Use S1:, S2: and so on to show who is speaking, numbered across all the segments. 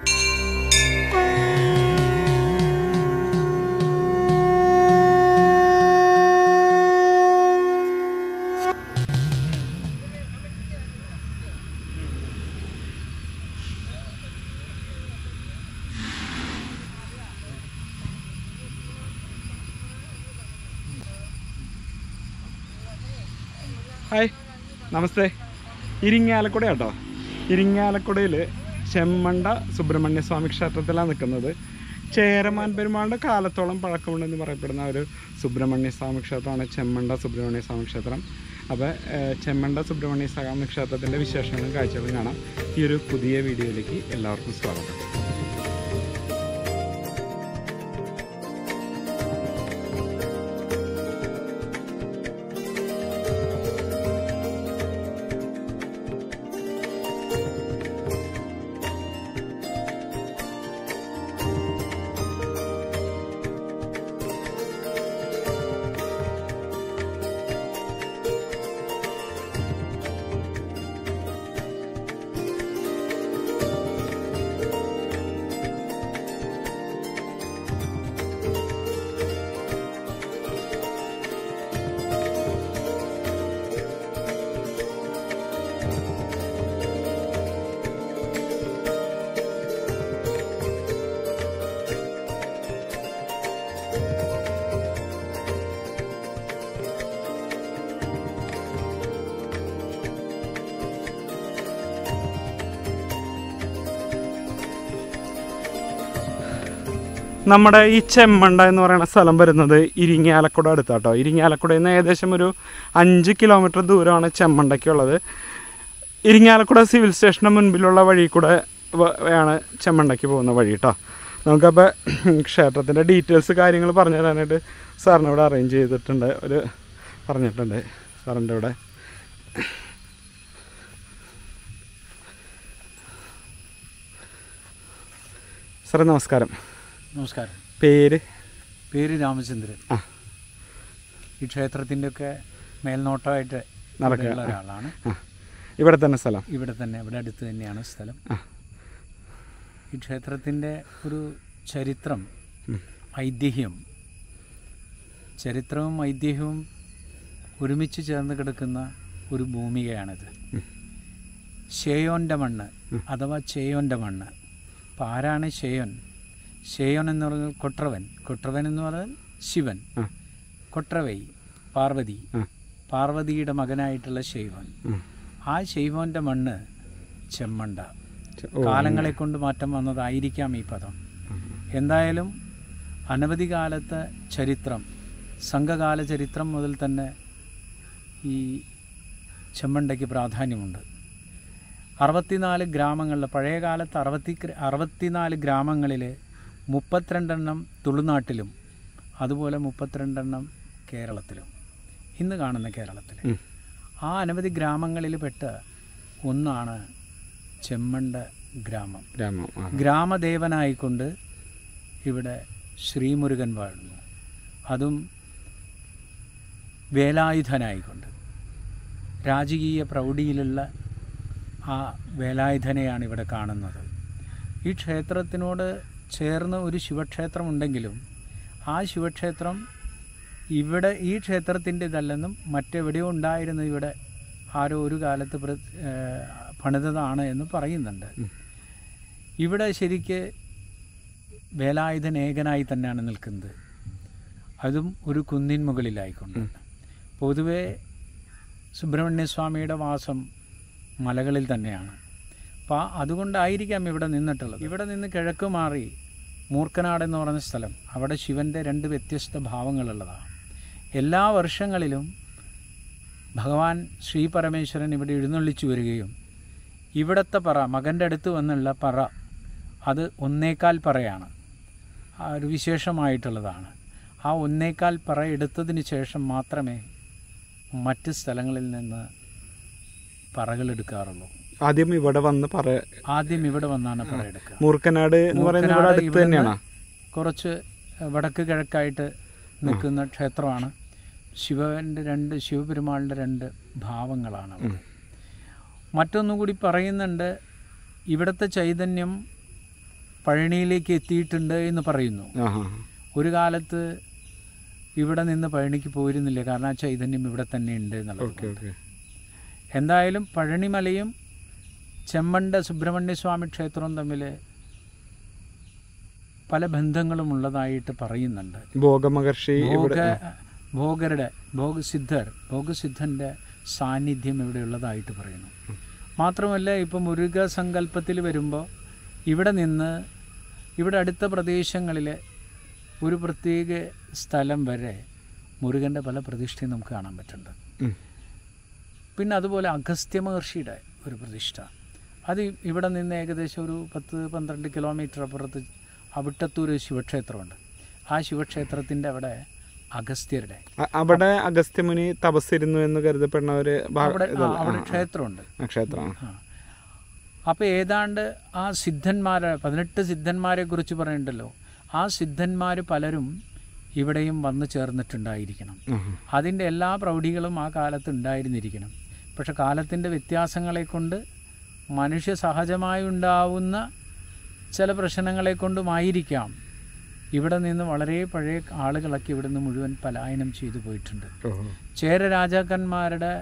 S1: Hi നമസ്തേ ഇരിങ്ങാലക്കുട കേട്ടോ ഇരിങ്ങാലക്കുടയിൽ ചെമ്മണ്ട സുബ്രഹ്മണ്യ സ്വാമി ക്ഷേത്രത്തിലാണ് നിൽക്കുന്നത് ചേരമാൻ പെരുമാളുടെ കാലത്തോളം പഴക്കമുണ്ടെന്ന് പറയപ്പെടുന്ന ഒരു സുബ്രഹ്മണ്യ സ്വാമി ക്ഷേത്രമാണ് ചെമ്മണ്ട സുബ്രഹ്മണ്യ സ്വാമി ക്ഷേത്രം അപ്പോൾ ചെമ്മണ്ട സുബ്രഹ്മണ്യ സ്വാമി ക്ഷേത്രത്തിൻ്റെ വിശേഷങ്ങളും കാഴ്ചകളും കാണാം ഈ ഒരു പുതിയ വീഡിയോയിലേക്ക് എല്ലാവർക്കും സ്വാഗതം നമ്മുടെ ഈ ചെമ്മണ്ട എന്ന് പറയുന്ന സ്ഥലം വരുന്നത് ഇരിങ്ങാലക്കുട അടുത്താട്ടോ ഇരിങ്ങാലക്കുടയിൽ നിന്ന് ഏകദേശം ഒരു അഞ്ച് കിലോമീറ്റർ ദൂരമാണ് ചെമ്മണ്ടയ്ക്കുള്ളത് ഇരിങ്ങാലക്കുട സിവിൽ സ്റ്റേഷന് മുൻപിലുള്ള വഴി കൂടെ വ- ആണ് ചെമ്മണ്ടയ്ക്ക് പോകുന്ന വഴി കേട്ടോ നമുക്കപ്പോൾ ക്ഷേത്രത്തിൻ്റെ ഡീറ്റെയിൽസ് കാര്യങ്ങൾ പറഞ്ഞു തരാനായിട്ട് സാറിന് ഇവിടെ അറേഞ്ച് ചെയ്തിട്ടുണ്ട് ഒരു പറഞ്ഞിട്ടുണ്ട് സാറിൻ്റെ ഇവിടെ സാറേ നമസ്കാരം
S2: നമസ്കാരം
S1: പേര്
S2: പേര് രാമചന്ദ്രൻ
S1: ആ.
S2: ഈ ക്ഷേത്രത്തിൻ്റെ ഒക്കെ മേൽനോട്ടമായിട്ട്
S1: നടക്കുക.
S2: ഉള്ള ഒരാളാണ്
S1: ആ ഇവിടെ തന്നെ സ്ഥലം
S2: ഇവിടെ തന്നെ ഇവിടെ അടുത്ത് തന്നെയാണ് സ്ഥലം
S1: ആ.
S2: ഈ ക്ഷേത്രത്തിൻ്റെ ഒരു ചരിത്രം
S1: ഉം.
S2: ഐതിഹ്യം ചരിത്രവും ഐതിഹ്യവും ഒരുമിച്ച് ചേർന്ന് കിടക്കുന്ന ഒരു ഭൂമികയാണിത് ഷേയോൻ്റെ മണ്ണ് അഥവാ ചേയോൻ്റെ മണ്ണ് അപ്പം ആരാണ് ഷേയോൻ ഷേയോൻ എന്ന് പറഞ്ഞാൽ കൊട്രവൻ കൊട്രവൻ എന്ന് പറഞ്ഞാൽ ശിവൻ
S1: ആ.
S2: കൊട്രവൈ പാർവതി
S1: ആ.
S2: പാർവതിയുടെ മകനായിട്ടുള്ള ശൈവൻ
S1: ഉം.
S2: ആ ശൈവൻ്റെ മണ്ണ് ചെമ്മണ്ട
S1: ചെ- ഓ,
S2: കാലങ്ങളെ കൊണ്ട് മാറ്റം വന്നതായിരിക്കാം ഈ പദം എന്തായാലും അനവധി കാലത്തെ ചരിത്രം സംഘകാല ചരിത്രം മുതൽ തന്നെ ഈ ചെമ്മണ്ടയ്ക്ക് പ്രാധാന്യമുണ്ട് അറുപത്തിനാല് ഗ്രാമങ്ങളിൽ പഴയ കാലത്ത് അറുപത്തി അറുപത്തിനാല് ഗ്രാമങ്ങളിൽ മുപ്പത്തിരണ്ടെണ്ണം തുളുനാട്ടിലും അതുപോലെ മുപ്പത്തിരണ്ടെണ്ണം കേരളത്തിലും ഇന്ന് കാണുന്ന കേരളത്തിൽ
S1: ഉം.
S2: ആ അനവധി ഗ്രാമങ്ങളിൽ പെട്ട ഒന്നാണ് ചെമ്മണ്ട ഗ്രാമം
S1: ഗ്രാമം ആ
S2: ഗ്രാമദേവനായിക്കൊണ്ട് ഇവിടെ ശ്രീമുരുകൻ വാഴുന്നു അതും വേലായുധനായിക്കൊണ്ട് രാജകീയ പ്രൗഢിയിലുള്ള ആ വേലായുധനെയാണ് ഇവിടെ കാണുന്നത് ഈ ക്ഷേത്രത്തിനോട് ചേർന്ന് ഒരു ശിവക്ഷേത്രം ഉണ്ടെങ്കിലും ആ ശിവക്ഷേത്രം ഇവിടെ ഈ ക്ഷേത്രത്തിൻ്റെതല്ലെന്നും മറ്റെവിടെയോ ഉണ്ടായിരുന്ന ഇവിടെ ആരോ ഒരു കാലത്ത് പ്ര ഏഹ് പണിതതാണ് എന്ന് പറയുന്നുണ്ട് ഇവിടെ ശരിക്ക് വേലായുധൻ ഏകനായി തന്നെയാണ് നിൽക്കുന്നത് അതും ഒരു കുന്നിൻ മുകളിലായിക്കൊണ്ട് പൊതുവെ സുബ്രഹ്മണ്യസ്വാമിയുടെ വാസം മലകളിൽ തന്നെയാണ് അപ്പോൾ അതുകൊണ്ടായിരിക്കാം ഇവിടെ നിന്നിട്ടുള്ളത് ഇവിടെ നിന്ന് കിഴക്ക് മാറി മൂർക്കനാട് എന്ന് പറയുന്ന സ്ഥലം അവിടെ ശിവൻ്റെ രണ്ട് വ്യത്യസ്ത ഭാവങ്ങളുള്ളതാണ് എല്ലാ വർഷങ്ങളിലും ഭഗവാൻ ശ്രീ പരമേശ്വരൻ ഇവിടെ എഴുന്നള്ളിച്ചു വരികയും ഇവിടുത്തെ പറ മകൻ്റെ അടുത്ത് വന്നുള്ള പറ അത് ഒന്നേക്കാൽ പറയാണ് ആ ഒരു വിശേഷമായിട്ടുള്ളതാണ് ആ ഒന്നേക്കാൽ പറ എടുത്തതിന് ശേഷം മാത്രമേ മറ്റ് സ്ഥലങ്ങളിൽ നിന്ന് പറകൾ എടുക്കാറുള്ളൂ
S1: ആദ്യം ഇവിടെ വന്ന് പറ
S2: ആദ്യം ഇവിടെ വന്നാണ് പറ എടുക്കുക
S1: മൂർക്കനാട് എന്ന് പറയുന്നത് ഇവിടെ
S2: മൂർക്കനാട്
S1: അടുത്ത്
S2: ഇവിടുന്ന്
S1: തന്നെയാണോ
S2: കുറച്ച് വടക്ക് കിഴക്കായിട്ട് നിൽക്കുന്ന ക്ഷേത്രമാണ് ശിവൻ്റെ രണ്ട് ശിവപെരുമാളിൻ്റെ രണ്ട് ഭാവങ്ങളാണ് അവിടെ. മറ്റൊന്നും കൂടി പറയുന്നുണ്ട് ഇവിടുത്തെ ചൈതന്യം പഴനിയിലേക്ക് എത്തിയിട്ടുണ്ട് എന്ന് പറയുന്നു
S1: ആ ആ
S2: ഒരു കാലത്ത് ഇവിടെ നിന്ന് പഴനിക്ക് പോയിരുന്നില്ല കാരണം ആ ചൈതന്യം ഇവിടെ തന്നെ ഉണ്ട് എന്നുള്ളത്
S1: ഓക്കെ ഓക്കെ
S2: എന്തായാലും പഴനിമലയും ചെമ്മണ്ട സുബ്രഹ്മണ്യ സ്വാമി ക്ഷേത്രവും തമ്മിൽ പല ബന്ധങ്ങളും ഉള്ളതായിട്ട് പറയുന്നുണ്ട്
S1: ഭോഗമഹർഷി
S2: ഭോഗ
S1: ഇവിടെ
S2: ഭോഗരുടെ ഭോഗസിദ്ധർ ഭോഗസിദ്ധൻ്റെ സാന്നിധ്യം ഇവിടെ ഉള്ളതായിട്ട് പറയുന്നു മാത്രമല്ല ഇപ്പം മുരുക സങ്കല്പത്തിൽ വരുമ്പോൾ ഇവിടെ നിന്ന് ഇവിടെ അടുത്ത പ്രദേശങ്ങളിൽ ഒരു പ്രത്യേക സ്ഥലം വരെ മുരുകൻ്റെ പല പ്രതിഷ്ഠയും നമുക്ക് കാണാൻ പറ്റുന്നുണ്ട്
S1: ഉം.
S2: പിന്നെ അതുപോലെ അഗസ്ത്യ മഹർഷിയുടെ ഒരു പ്രതിഷ്ഠ അത് ഇവിടെ നിന്ന് ഏകദേശം ഒരു പത്ത് പന്ത്രണ്ട് കിലോമീറ്റർ അപ്പുറത്ത് അവിട്ടത്തൂർ ശിവക്ഷേത്രമുണ്ട് ആ ശിവക്ഷേത്രത്തിൻ്റെ അവിടെ അഗസ്ത്യരുടെ
S1: അ- അവിടെ അഗസ്ത്യമുനി തപസ്സിരുന്നു എന്ന് കരുതപ്പെടുന്ന ഒരു ഭാ-
S2: അവിടെ ആ,
S1: ഇതല്ല.
S2: അവിടെ
S1: ആ,
S2: ക്ഷേത്രമുണ്ട്
S1: ആ, ക്ഷേത്രം ആ.
S2: ആ അപ്പോൾ ഏതാണ്ട് ആ സിദ്ധന്മാരെ പതിനെട്ട് സിദ്ധന്മാരെ കുറിച്ച് പറയുന്നുണ്ടല്ലോ ആ സിദ്ധന്മാർ പലരും ഇവിടെയും വന്നു ചേർന്നിട്ടുണ്ടായിരിക്കണം
S1: ആ,
S2: അതിൻ്റെ എല്ലാ പ്രൗഢികളും ആ കാലത്ത് ഉണ്ടായിരുന്നിരിക്കണം പക്ഷെ കാലത്തിൻ്റെ വ്യത്യാസങ്ങളെ കൊണ്ട് മനുഷ്യ സഹജമായി ഉണ്ടാവുന്ന ചില പ്രശ്നങ്ങളെ കൊണ്ടുമായിരിക്കാം ഇവിടെ നിന്ന് വളരെ പഴയ ആളുകളൊക്കെ ഇവിടെ നിന്ന് മുഴുവൻ പലായനം ചെയ്തു പോയിട്ടുണ്ട്
S1: ഓഹോ.
S2: ചേര രാജാക്കന്മാരുടെ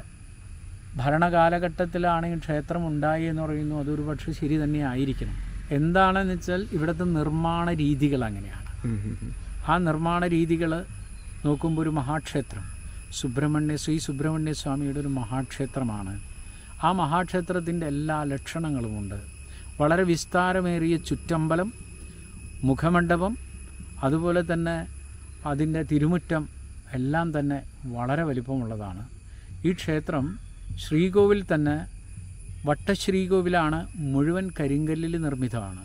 S2: ഭരണകാലഘട്ടത്തിലാണ് ഈ ക്ഷേത്രം ഉണ്ടായി എന്ന് പറയുന്നു അതൊരു പക്ഷേ ശരി തന്നെ ആയിരിക്കണം എന്താണെന്ന് വെച്ചാൽ ഇവിടുത്തെ നിർമ്മാണ രീതികൾ അങ്ങനെയാണ്
S1: ഉം, ഉം, ഉം.
S2: ആ നിർമ്മാണ രീതികൾ നോക്കുമ്പോൾ ഒരു മഹാക്ഷേത്രം സുബ്രഹ്മണ്യ ശ്രീ സുബ്രഹ്മണ്യ സ്വാമിയുടെ ഒരു മഹാക്ഷേത്രമാണ് ആ മഹാക്ഷേത്രത്തിൻ്റെ എല്ലാ ലക്ഷണങ്ങളുമുണ്ട് വളരെ വിസ്താരമേറിയ ചുറ്റമ്പലം മുഖമണ്ഡപം അതുപോലെ തന്നെ അതിൻ്റെ തിരുമുറ്റം എല്ലാം തന്നെ വളരെ വലിപ്പമുള്ളതാണ് ഈ ക്ഷേത്രം ശ്രീകോവിൽ തന്നെ വട്ടശ്രീകോവിലാണ് മുഴുവൻ കരിങ്കല്ലിൽ നിർമ്മിതമാണ്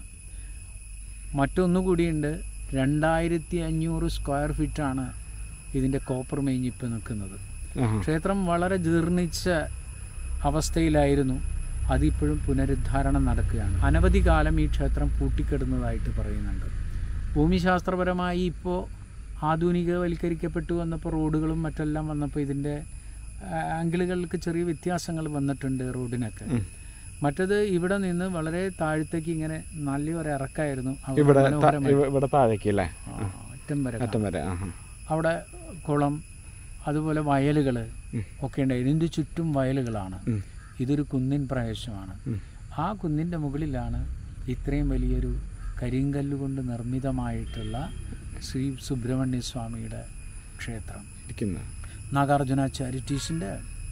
S2: മറ്റൊന്നുകൂടിയുണ്ട് രണ്ടായിരത്തി അഞ്ഞൂറ് സ്ക്വയർ ഫീറ്റാണ് ഇതിൻ്റെ കോപ്പർ മേഞ്ഞ് ഇപ്പോൾ നിൽക്കുന്നത്
S1: ആഹാ.
S2: ക്ഷേത്രം വളരെ ജീർണിച്ച അവസ്ഥയിലായിരുന്നു അതിപ്പോഴും പുനരുദ്ധാരണം നടക്കുകയാണ് അനവധി കാലം ഈ ക്ഷേത്രം പൂട്ടിക്കിടുന്നതായിട്ട് പറയുന്നുണ്ട് ഭൂമിശാസ്ത്രപരമായി ഇപ്പോൾ ആധുനികവൽക്കരിക്കപ്പെട്ടു വന്നപ്പോൾ റോഡുകളും മറ്റെല്ലാം വന്നപ്പോൾ ഇതിൻ്റെ ആ, ആംഗിളുകൾക്ക് ചെറിയ വ്യത്യാസങ്ങൾ വന്നിട്ടുണ്ട് റോഡിനൊക്കെ
S1: ഉം.
S2: മറ്റത് ഇവിടെ നിന്ന് വളരെ താഴത്തേക്ക് ഇങ്ങനെ നല്ലൊരു ഇറക്കായിരുന്നു അവിടെ
S1: ഇവിടെ ത-
S2: മനോഹരമായി.
S1: ഇവ- ഇവിടെ താഴേക്ക് അല്ലേ
S2: ആ, അറ്റം വരെ
S1: അറ്റം വരെ ആഹാ.
S2: അവിടെ കുളം അതുപോലെ വയലുകൾ
S1: ഉം.
S2: ഒക്കെ ഉണ്ട് ഇതിൻ്റെ ചുറ്റും വയലുകളാണ്
S1: ഉം.
S2: ഇതൊരു കുന്നിൻ പ്രദേശമാണ്
S1: ഉം.
S2: ആ കുന്നിൻ്റെ മുകളിലാണ് ഇത്രയും വലിയൊരു കരിങ്കല്ല് കൊണ്ട് നിർമ്മിതമായിട്ടുള്ള ശ്രീ സുബ്രഹ്മണ്യ സ്വാമിയുടെ ക്ഷേത്രം
S1: ഇരിക്കുന്നത്
S2: നാഗാർജുന ചാരിറ്റീസിൻ്റെ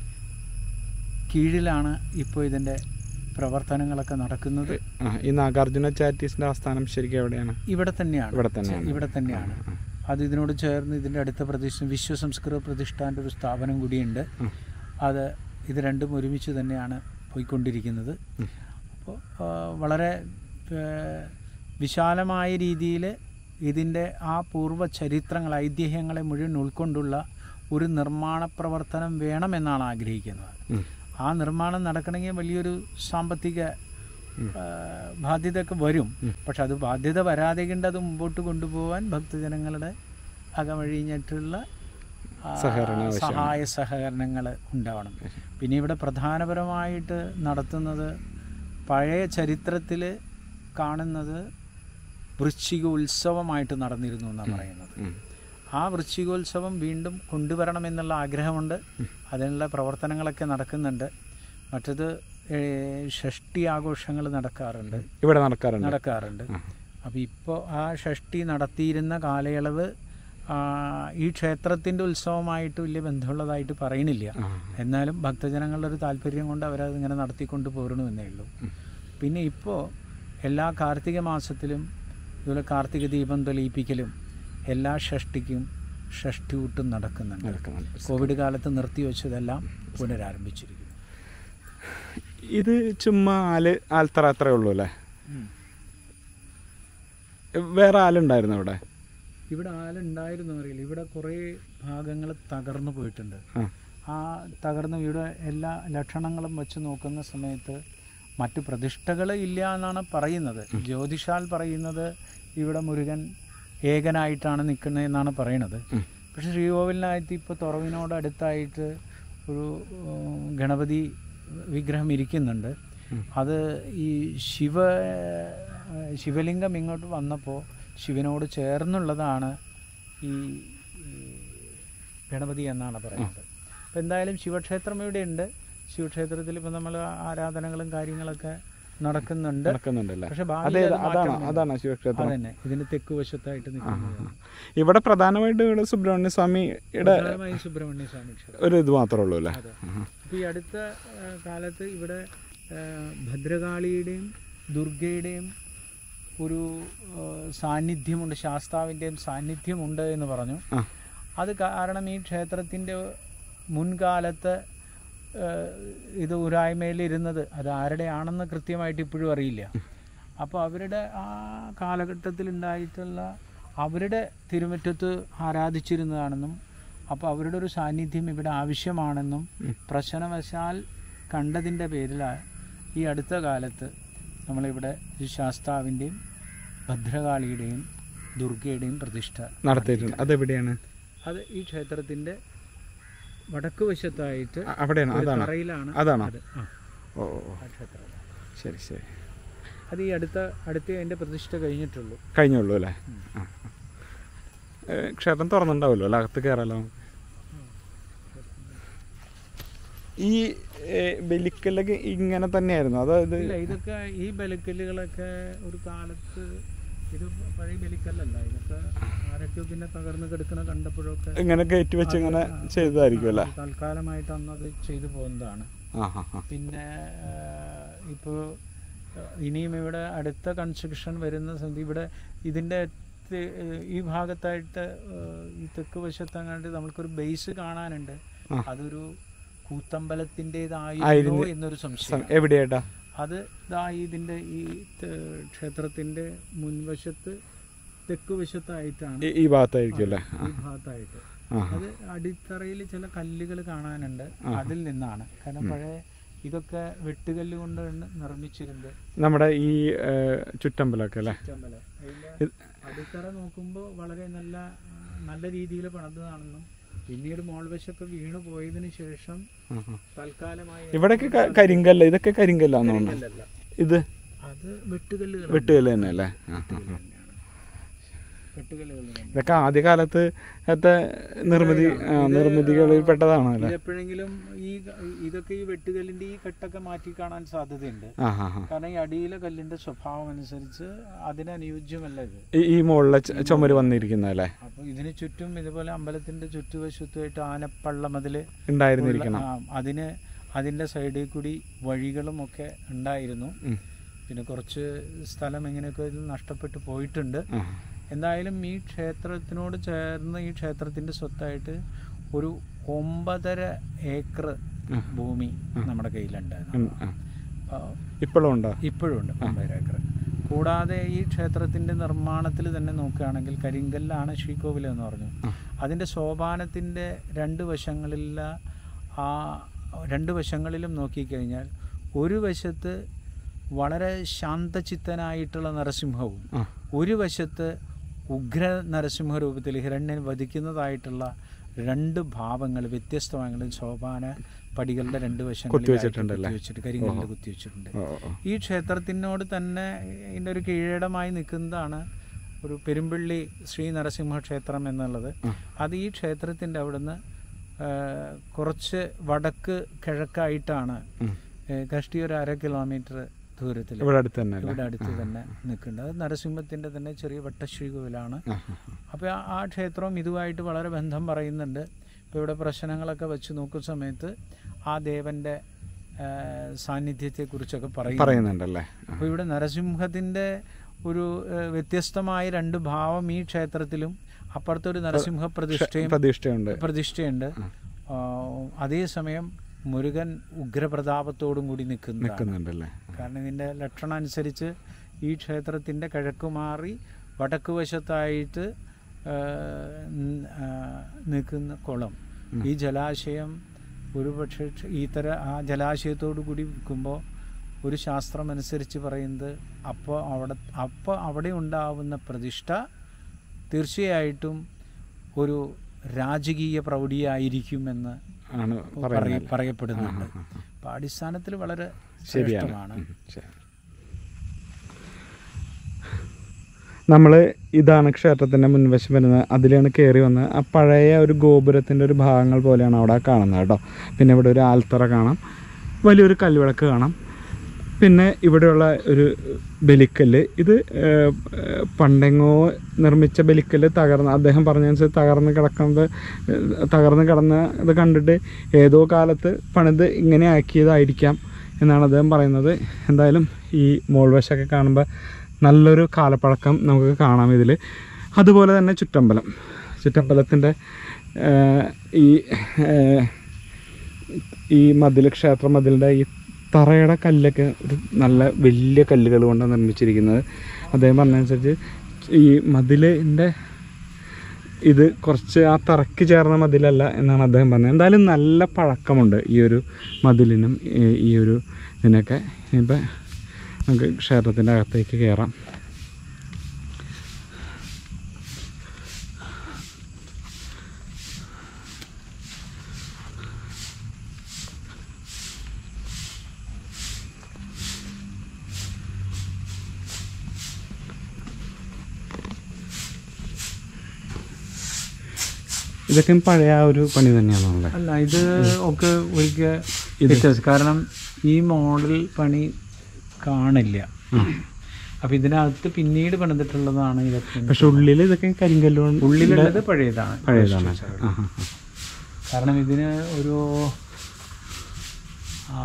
S2: കീഴിലാണ് ഇപ്പോൾ ഇതിൻ്റെ പ്രവർത്തനങ്ങളൊക്കെ നടക്കുന്നത്
S1: ആ, ഈ നാഗാർജുന ചാരിറ്റീസിന്റെ ആസ്ഥാനം ശരിക്കും എവിടെയാണ്
S2: ഇവിടെ തന്നെയാണ്
S1: ഇവിടെ തന്നെയാണ്
S2: ഇവിടെ തന്നെയാണ്
S1: ആ,
S2: അത് ഇതിനോട് ചേർന്ന് ഇതിൻ്റെ അടുത്ത പ്രതിഷ്ഠ വിശ്വസംസ്കൃത പ്രതിഷ്ഠാൻ്റെ ഒരു സ്ഥാപനം കൂടിയുണ്ട്
S1: ഉം.
S2: അത് ഇത് രണ്ടും ഒരുമിച്ച് തന്നെയാണ് പോയിക്കൊണ്ടിരിക്കുന്നത്
S1: ഉം.
S2: അപ്പോൾ ആ, വളരെ ആ, വിശാലമായ രീതിയിൽ ഇതിൻ്റെ ആ പൂർവ്വ ചരിത്രങ്ങൾ ഐതിഹ്യങ്ങളെ മുഴുവൻ ഉൾക്കൊണ്ടുള്ള ഒരു നിർമ്മാണ പ്രവർത്തനം വേണമെന്നാണ് ആഗ്രഹിക്കുന്നത്
S1: ഉം.
S2: ആ നിർമ്മാണം നടക്കണമെങ്കിൽ വലിയൊരു സാമ്പത്തിക
S1: ഉം.
S2: ആ, ബാധ്യതയൊക്കെ വരും
S1: ഉം.
S2: പക്ഷെ അത് ബാധ്യത വരാതെ കണ്ട് അത് മുമ്പോട്ട് കൊണ്ടുപോകാൻ ഭക്തജനങ്ങളുടെ അകമഴിഞ്ഞിട്ടുള്ള ആ,
S1: സഹകരണം ആവശ്യമാണ്.
S2: സഹായ സഹകരണങ്ങൾ ഉണ്ടാവണം പിന്നെ ഇവിടെ പ്രധാനപരമായിട്ട് നടത്തുന്നത് പഴയ ചരിത്രത്തിൽ കാണുന്നത് വൃശ്ചിക ഉത്സവമായിട്ട് നടന്നിരുന്നു എന്നാണ് പറയുന്നത്
S1: ഉം.
S2: ആ വൃശ്ചികോത്സവം വീണ്ടും കൊണ്ടുവരണമെന്നുള്ള ആഗ്രഹമുണ്ട് അതിനുള്ള പ്രവർത്തനങ്ങളൊക്കെ നടക്കുന്നുണ്ട് മറ്റത് ഏഹ്, ഷഷ്ടി ആഘോഷങ്ങൾ നടക്കാറുണ്ട്
S1: ഇവിടെ നടക്കാറുണ്ട്
S2: നടക്കാറുണ്ട്
S1: ആ.
S2: അപ്പോൾ ഇപ്പോൾ ആ ഷഷ്ടി നടത്തിയിരുന്ന കാലയളവ് ആ, ഈ ക്ഷേത്രത്തിൻ്റെ ഉത്സവമായിട്ട് വലിയ ബന്ധമുള്ളതായിട്ട് പറയണില്ല
S1: ആ.
S2: എന്നാലും ഭക്തജനങ്ങളുടെ ഒരു താല്പര്യം കൊണ്ട് അവരത് ഇങ്ങനെ നടത്തിക്കൊണ്ട് പോരണമെന്നേ ഉള്ളൂ പിന്നെ ഇപ്പോൾ എല്ലാ കാർത്തിക മാസത്തിലും ഇതുപോലെ കാർത്തിക ദീപം തെളിയിപ്പിക്കലും എല്ലാ ഷഷ്ടിക്കും ഷഷ്ടിയൂട്ടും നടക്കുന്നുണ്ട്
S1: നടക്കുന്നുണ്ട്.
S2: കോവിഡ് കാലത്ത് നിർത്തിവെച്ചതെല്ലാം പുനരാരംഭിച്ചിരിക്കുന്നു
S1: ഇത് ചുമ്മാ ആല് ആൽത്തറ അത്രേ ഉള്ളൂ അല്ലേ വേറെ ആലുണ്ടായിരുന്നു ഇവിടെ
S2: ഇവിടെ ആലുണ്ടായിരുന്നു അറിയില്ല ഇവിടെ കുറേ ഭാഗങ്ങൾ തകർന്നു പോയിട്ടുണ്ട്
S1: ആ
S2: ആ തകർന്നു ഇവിടെ എല്ലാ ലക്ഷണങ്ങളും വെച്ച് നോക്കുന്ന സമയത്ത് മറ്റ് പ്രതിഷ്ഠകൾ ഇല്ല എന്നാണ് പറയുന്നത് ജ്യോതിഷാൽ പറയുന്നത് ഇവിടെ മുരുകൻ ഏകനായിട്ടാണ് നിൽക്കുന്നത് എന്നാണ് പറയുന്നത്
S1: ഉം.
S2: പക്ഷെ ശ്രീകോവിലിനകത്ത് ഇപ്പോൾ തുറവിനോട് അടുത്തായിട്ട് ഒരു ഉം, ഗണപതി വിഗ്രഹം ഇരിക്കുന്നുണ്ട്
S1: ഉം.
S2: അത് ഈ ശിവ ആ, ശിവലിംഗം ഇങ്ങോട്ട് വന്നപ്പോൾ ശിവനോട് ചേർന്നുള്ളതാണ് ഈ ഈ ഗണപതി എന്നാണ് പറയുന്നത് അപ്പം എന്തായാലും ശിവക്ഷേത്രം ഇവിടെ ഉണ്ട് ശിവക്ഷേത്രത്തിൽ ഇപ്പം നമ്മൾ ആരാധനകളും കാര്യങ്ങളൊക്കെ നടക്കുന്നുണ്ട്
S1: നടക്കുന്നുണ്ടല്ലേ
S2: പക്ഷെ
S1: അതെ
S2: ഭാവിയിൽ അത്
S1: അതാണ്
S2: മാറ്റം
S1: അതാണ് ശിവക്ഷേത്രം
S2: അതന്നെ ഇതിന് തെക്ക് വശത്തായിട്ട് നിൽക്കുന്നത്
S1: ഇവിടെ പ്രധാനമായിട്ടും ഇവിടെ സുബ്രഹ്മണ്യ സ്വാമിയുടെ
S2: പ്രധാനമായും സുബ്രഹ്മണ്യ സ്വാമി ക്ഷേത്രം
S1: ഒരു ഇത് മാത്രമേ ഉള്ളൂ അല്ലേ
S2: അതെ അപ്പോൾ ഈ അടുത്ത ആ, കാലത്ത് ഇവിടെ ആ, ഭദ്രകാളിയുടെയും ദുർഗയുടെയും ഒരു ആ, സാന്നിധ്യമുണ്ട് ശാസ്താവിൻ്റെയും സാന്നിധ്യമുണ്ട് എന്ന് പറഞ്ഞു
S1: ആ.
S2: അത് കാരണം ഈ ക്ഷേത്രത്തിൻ്റെ മുൻകാലത്ത് ആ, ഇത് ഉരായ്മയിലിരുന്നത് അത് ആരുടെയാണെന്ന് കൃത്യമായിട്ട് ഇപ്പോഴും അറിയില്ല അപ്പോൾ അവരുടെ ആ കാലഘട്ടത്തിലുണ്ടായിട്ടുള്ള അവരുടെ തിരുമുറ്റത്ത് ആരാധിച്ചിരുന്നതാണെന്നും അപ്പോൾ അവരുടെ ഒരു സാന്നിധ്യം ഇവിടെ ആവശ്യമാണെന്നും പ്രശ്നവശാൽ കണ്ടതിൻ്റെ പേരിലാണ് ഈ അടുത്ത കാലത്ത് നമ്മളിവിടെ ഈ ശാസ്താവിൻ്റെയും ഭദ്രകാളിയുടെയും ദുർഗയുടെയും പ്രതിഷ്ഠ
S1: നടത്തിയിട്ടുണ്ട് അതെവിടെയാണ്
S2: അത് ഈ ക്ഷേത്രത്തിൻ്റെ വടക്ക് വശത്തായിട്ട്
S1: അ- അവിടെയാണ്
S2: ഒരു
S1: അതാണ്
S2: തറയിലാണ്
S1: അതാണോ
S2: അത് ആ
S1: ഓ ഓ, ഓ.
S2: ആ ക്ഷേത്രം
S1: ശരി ശരി
S2: അത് ഈ അടുത്ത അടുത്ത് അതിൻ്റെ പ്രതിഷ്ഠ കഴിഞ്ഞിട്ടുള്ളൂ
S1: കഴിഞ്ഞുള്ളൂ അല്ലേ ആ ആ. ഏ, ക്ഷേത്രം തുറന്നുണ്ടാവുമല്ലോ അല്ലേ അകത്ത് കയറാലോ ഈ ഏ, ബലിക്കലൊക്കെ ഇങ്ങനെ തന്നെയായിരുന്നു അതായത്
S2: ഇല്ല ഇതൊക്കെ ഈ ബലിക്കല്ലുകളൊക്കെ ഒരു കാലത്ത് ഇത് പഴയ ബലിക്കല്ലല്ല ഇതൊക്കെ ആരൊക്കെ പിന്നെ തകർന്ന് കിടക്കണ കണ്ടപ്പോഴൊക്കെ
S1: ഇങ്ങനെ കയറ്റി വെച്ച് ഇങ്ങനെ ചെയ്തതായിരിക്കും അല്ലേ
S2: തൽക്കാലമായിട്ട് അന്നത് ചെയ്തു പോകുന്നതാണ്
S1: ആ ആ ആ
S2: പിന്നെ ഇപ്പോൾ ഇനിയും ഇവിടെ അടുത്ത കൺസ്ട്രക്ഷൻ വരുന്ന സമയത്ത് ഇവിടെ ഇതിൻ്റെ തെ- ഈ ഭാഗത്തായിട്ട് ഏഹ്, ഈ തെക്ക് വശത്തങ്ങാണ്ട് നമ്മൾക്കൊരു ബേസ് കാണാനുണ്ട്
S1: ആ.
S2: അതൊരു കൂത്തമ്പലത്തിൻ്റെതായിരുന്നു
S1: ആയിരുന്നു.
S2: എന്നൊരു സംശയം
S1: സം- എവിടെയായിട്ടാ
S2: അത് ദാ ഇതിൻ്റെ ഈ ത- ക്ഷേത്രത്തിൻ്റെ മുൻവശത്ത് തെക്ക് വശത്തായിട്ടാണ്
S1: ഈ- ഈ ഭാഗത്തായിരിക്കും അല്ലേ
S2: ഈ ഭാഗത്തായിട്ട്
S1: ആ
S2: അത് അടിത്തറയിൽ ചില കല്ലുകൾ കാണാനുണ്ട് അതിൽ നിന്നാണ് കാരണം പഴയ ഇതൊക്കെ വെട്ടുകല്ല് കൊണ്ട് നിർമ്മിച്ചിരുന്നത്
S1: നമ്മുടെ ഈ ഏ, ചുറ്റമ്പലമൊക്കെ അല്ലേ
S2: ചമ്പല അതിന്റെ അടിത്തറ നോക്കുമ്പോൾ വളരെ നല്ല ആ, നല്ല രീതിയിൽ പണിതതാണെന്നും പിന്നീട് മോൾവശമൊക്കെ വീണു പോയതിനു ശേഷം
S1: ആ, ആ.
S2: തൽക്കാലമായി
S1: ഇവിടെയൊക്കെ ക- കരിങ്കല്ല ഇതൊക്കെ കരിങ്കല്ലാന്ന് തോന്നുന്നു
S2: കരിങ്കല്ലല്ല.
S1: ഇത്
S2: അത് വെട്ടുകല്ലുകൾ
S1: വെട്ടുകല്ല് തന്നെ അല്ലേ ആ, ആ, ആ.
S2: വെട്ടുകല്ലുകൾ തന്നെ
S1: ഇതൊക്കെ ആദ്യകാലത്ത് ത്തെ നിർമ്മിതി ആ, നിർമ്മിതികളിൽ പെട്ടതാണ് അല്ലേ
S2: ഇതെപ്പോഴെങ്കിലും ഈ ഇതൊക്കെ ഈ വെട്ടുകല്ലിന്റെ ഈ കെട്ടൊക്കെ മാറ്റി കാണാൻ സാധ്യതയുണ്ട്
S1: ആ ആ ആ
S2: കാരണം ഈ അടിയിലെ കല്ലിന്റെ സ്വഭാവം അനുസരിച്ച് അതിനനുയോജ്യമല്ല ഇത്
S1: ഈ- ഈ മുകളിലെ ച- ചുമര് വന്നിരിക്കുന്ന അല്ലേ
S2: അപ്പോൾ ഇതിന് ചുറ്റും ഇതുപോലെ അമ്പലത്തിന്റെ ചുറ്റുവശത്തുമായിട്ട് ആനപ്പള്ള മതിൽ
S1: ഉണ്ടായിരുന്നിരിക്കണം
S2: അതിന് അതിന്റെ സൈഡിൽ കൂടി വഴികളും ഒക്കെ ഉണ്ടായിരുന്നു
S1: ഉം.
S2: പിന്നെ കുറച്ച് സ്ഥലം എങ്ങനെയൊക്കെ ഇതിൽ നഷ്ടപ്പെട്ടു പോയിട്ടുണ്ട്
S1: ആ.
S2: എന്തായാലും ഈ ക്ഷേത്രത്തിനോട് ചേർന്ന് ഈ ക്ഷേത്രത്തിന്റെ സ്വത്തായിട്ട് ഒരു ഒമ്പതര ഏക്കർ ഭൂമി നമ്മുടെ കയ്യിലുണ്ടായിരുന്നു
S1: ഉം, ആ.
S2: ആ,
S1: ഇപ്പോഴും ഉണ്ടോ
S2: ഇപ്പോഴും ഉണ്ട് ഒമ്പതര ഏക്കർ കൂടാതെ ഈ ക്ഷേത്രത്തിന്റെ നിർമ്മാണത്തിൽ തന്നെ നോക്കുകയാണെങ്കിൽ കരിങ്കല്ലാണ് ശ്രീകോവിൽ എന്ന് പറഞ്ഞു അതിന്റെ സോപാനത്തിന്റെ രണ്ട് വശങ്ങളിലുള്ള ആ രണ്ട് വശങ്ങളിലും നോക്കിക്കഴിഞ്ഞാൽ ഒരു വശത്ത് വളരെ ശാന്തചിത്തനായിട്ടുള്ള നരസിംഹവും
S1: ആ. ഒരു
S2: ഒരു വശത്ത് ഉഗ്ര നരസിംഹ രൂപത്തിൽ ഹിരണ്യൻ വധിക്കുന്നതായിട്ടുള്ള രണ്ട് ഭാവങ്ങൾ വ്യത്യസ്തമായ സോപാന പടികളുടെ രണ്ട് വശങ്ങളിൽ
S1: കുത്തിവെച്ചിട്ടുണ്ടല്ലേ?
S2: കുത്തിവെച്ചിട്ട് കരിങ്കല്ല് കുത്തിവെച്ചിട്ടുണ്ട്
S1: ഓ, ഓ, ഓ.
S2: ഈ ക്ഷേത്രത്തിനോട് തന്നെ ഇതിൻ്റെ ഒരു കീഴടമായി നിൽക്കുന്നതാണ് ഒരു പെരുമ്പള്ളി ശ്രീ നരസിംഹ ക്ഷേത്രം എന്നുള്ളത് അത് ഈ ക്ഷേത്രത്തിൻ്റെ അവിടുന്ന് ആ, കുറച്ച് വടക്ക് കിഴക്കായിട്ടാണ്
S1: ഉം.
S2: ഏ, കഷ്ടി ഒരു അര കിലോമീറ്റർ ദൂരത്തിൽ
S1: ഇവിടെ അടുത്ത് തന്നെ അല്ലേ
S2: ഇവിടെ അടുത്ത് തന്നെ നിൽക്കുന്നുണ്ട് അത് നരസിംഹത്തിൻ്റെ തന്നെ ചെറിയ വട്ടശ്രീ കോവിലാണ്
S1: ആ, ആ,
S2: അപ്പോൾ ആ- ആ ക്ഷേത്രവും ഇതുമായിട്ട് വളരെ ബന്ധം പറയുന്നുണ്ട് ഇപ്പോൾ ഇവിടെ പ്രശ്നങ്ങളൊക്കെ വെച്ച് നോക്കുന്ന സമയത്ത് ആ ദേവൻ്റെ ആ, സാന്നിധ്യത്തെക്കുറിച്ചൊക്കെ പറയും
S1: പറയുന്നുണ്ടല്ലേ
S2: അപ്പോൾ ഇവിടെ നരസിംഹത്തിൻ്റെ ഒരു ആ, വ്യത്യസ്തമായ രണ്ട് ഭാവം ഈ ക്ഷേത്രത്തിലും അപ്പുറത്തെ ഒരു നരസിംഹ പ്രതിഷ്ഠയും
S1: പ്രതീക്ഷയുണ്ട്
S2: പ്രതിഷ്ഠയുണ്ട് ആ, അതേസമയം മുരുകൻ ഉഗ്രപ്രതാപത്തോടും കൂടി നിൽക്കുന്നതാണ്
S1: നിൽക്കുന്നുണ്ടല്ലേ
S2: കാരണം ഇതിൻ്റെ ലക്ഷണം അനുസരിച്ച് ഈ ക്ഷേത്രത്തിൻ്റെ കിഴക്ക് മാറി വടക്ക് വശത്തായിട്ട് ആ, ന- ആ, നിൽക്കുന്ന കുളം ഈ ജലാശയം ഒരുപക്ഷെ ക്ഷ- ഈ തര ആ ജലാശയത്തോടു കൂടി നിൽക്കുമ്പോൾ ഒരു ശാസ്ത്രം അനുസരിച്ച് പറയുന്നത് അപ്പോൾ അവിടെ അപ്പോൾ അവിടെ ഉണ്ടാവുന്ന പ്രതിഷ്ഠ തീർച്ചയായിട്ടും ഒരു രാജകീയ പ്രൗഢിയായിരിക്കുമെന്ന്
S1: ആണ്
S2: പറയ-
S1: പറയുന്നത്
S2: പറയപ്പെടുന്നുണ്ട് അപ്പം അടിസ്ഥാനത്തിൽ വളരെ
S1: ശരിയാണ്
S2: ശ്രേഷ്ഠമാണ്
S1: ഉം, ശരി. നമ്മൾ ഇതാണ് ക്ഷേത്രത്തിൻ്റെ മുൻവശം വരുന്നത് അതിലാണ് കയറി വന്നത് ആ പഴയ ഒരു ഗോപുരത്തിൻ്റെ ഒരു ഭാഗങ്ങൾ പോലെയാണ് അവിടെ കാണുന്നത് കേട്ടോ പിന്നെ ഇവിടെ ഒരു ആൽത്തറ കാണാം വലിയൊരു കൽവിളക്ക് കാണാം പിന്നെ ഇവിടെയുള്ള ഒരു ബലിക്കല്ല് ഇത് ഏഹ്, ഏഹ്, പണ്ടെങ്ങോ നിർമ്മിച്ച ബലിക്കല്ല് തകർന്ന് അദ്ദേഹം പറഞ്ഞതനുസരിച്ച് തകർന്ന് കിടക്കുന്നത് ഏഹ്, തകർന്ന് കിടന്ന ഇത് കണ്ടിട്ട് ഏതോ കാലത്ത് പണിത് ഇങ്ങനെ ആക്കിയതായിരിക്കാം എന്നാണ് അദ്ദേഹം പറയുന്നത് എന്തായാലും ഈ മോൾവശമൊക്കെ കാണുമ്പോൾ നല്ലൊരു കാലപ്പഴക്കം നമുക്ക് കാണാം ഇതിൽ അതുപോലെ തന്നെ ചുറ്റമ്പലം ചുറ്റമ്പലത്തിൻ്റെ ഏഹ്, ഈ ഏഹ്, ഈ മതിൽ ക്ഷേത്ര മതിലിൻ്റെ ഈ തറയുടെ കല്ലൊക്കെ ഒരു നല്ല വലിയ കല്ലുകൾ കൊണ്ടാണ് നിർമ്മിച്ചിരിക്കുന്നത് അദ്ദേഹം പറഞ്ഞതനുസരിച്ച് ഈ മതിലിൻ്റെ ഇത് കുറച്ച് ആ തറയ്ക്ക് ചേർന്ന മതിലല്ല എന്നാണ് അദ്ദേഹം പറഞ്ഞത് എന്തായാലും നല്ല പഴക്കമുണ്ട് ഈ ഒരു മതിലിനും ഈ- ഈ ഒരു ഇതിനൊക്കെ ഇനിയിപ്പോൾ നമുക്ക് ക്ഷേത്രത്തിൻ്റെ അകത്തേക്ക് കയറാം ഇതൊക്കെ പഴയ ആ ഒരു പണി തന്നെയാണല്ലേ
S2: അല്ല ഇത് ഒക്കെ ഒരിക്കൽ വ്യത്യാസം കാരണം ഈ മോഡൽ പണി കാണില്ല അപ്പം ഇതിനകത്ത് പിന്നീട് പണിതിട്ടുള്ളതാണ് ഇതൊക്കെ
S1: പക്ഷെ ഉള്ളിൽ ഇതൊക്കെ കരിങ്കല്ലുകൊണ്ട്
S2: ഉള്ളിലുള്ളത് പഴയതാണ്
S1: പഴയതാണ് ആ, ആ, ആ.
S2: കാരണം ഇതിന് ഒരു ആ,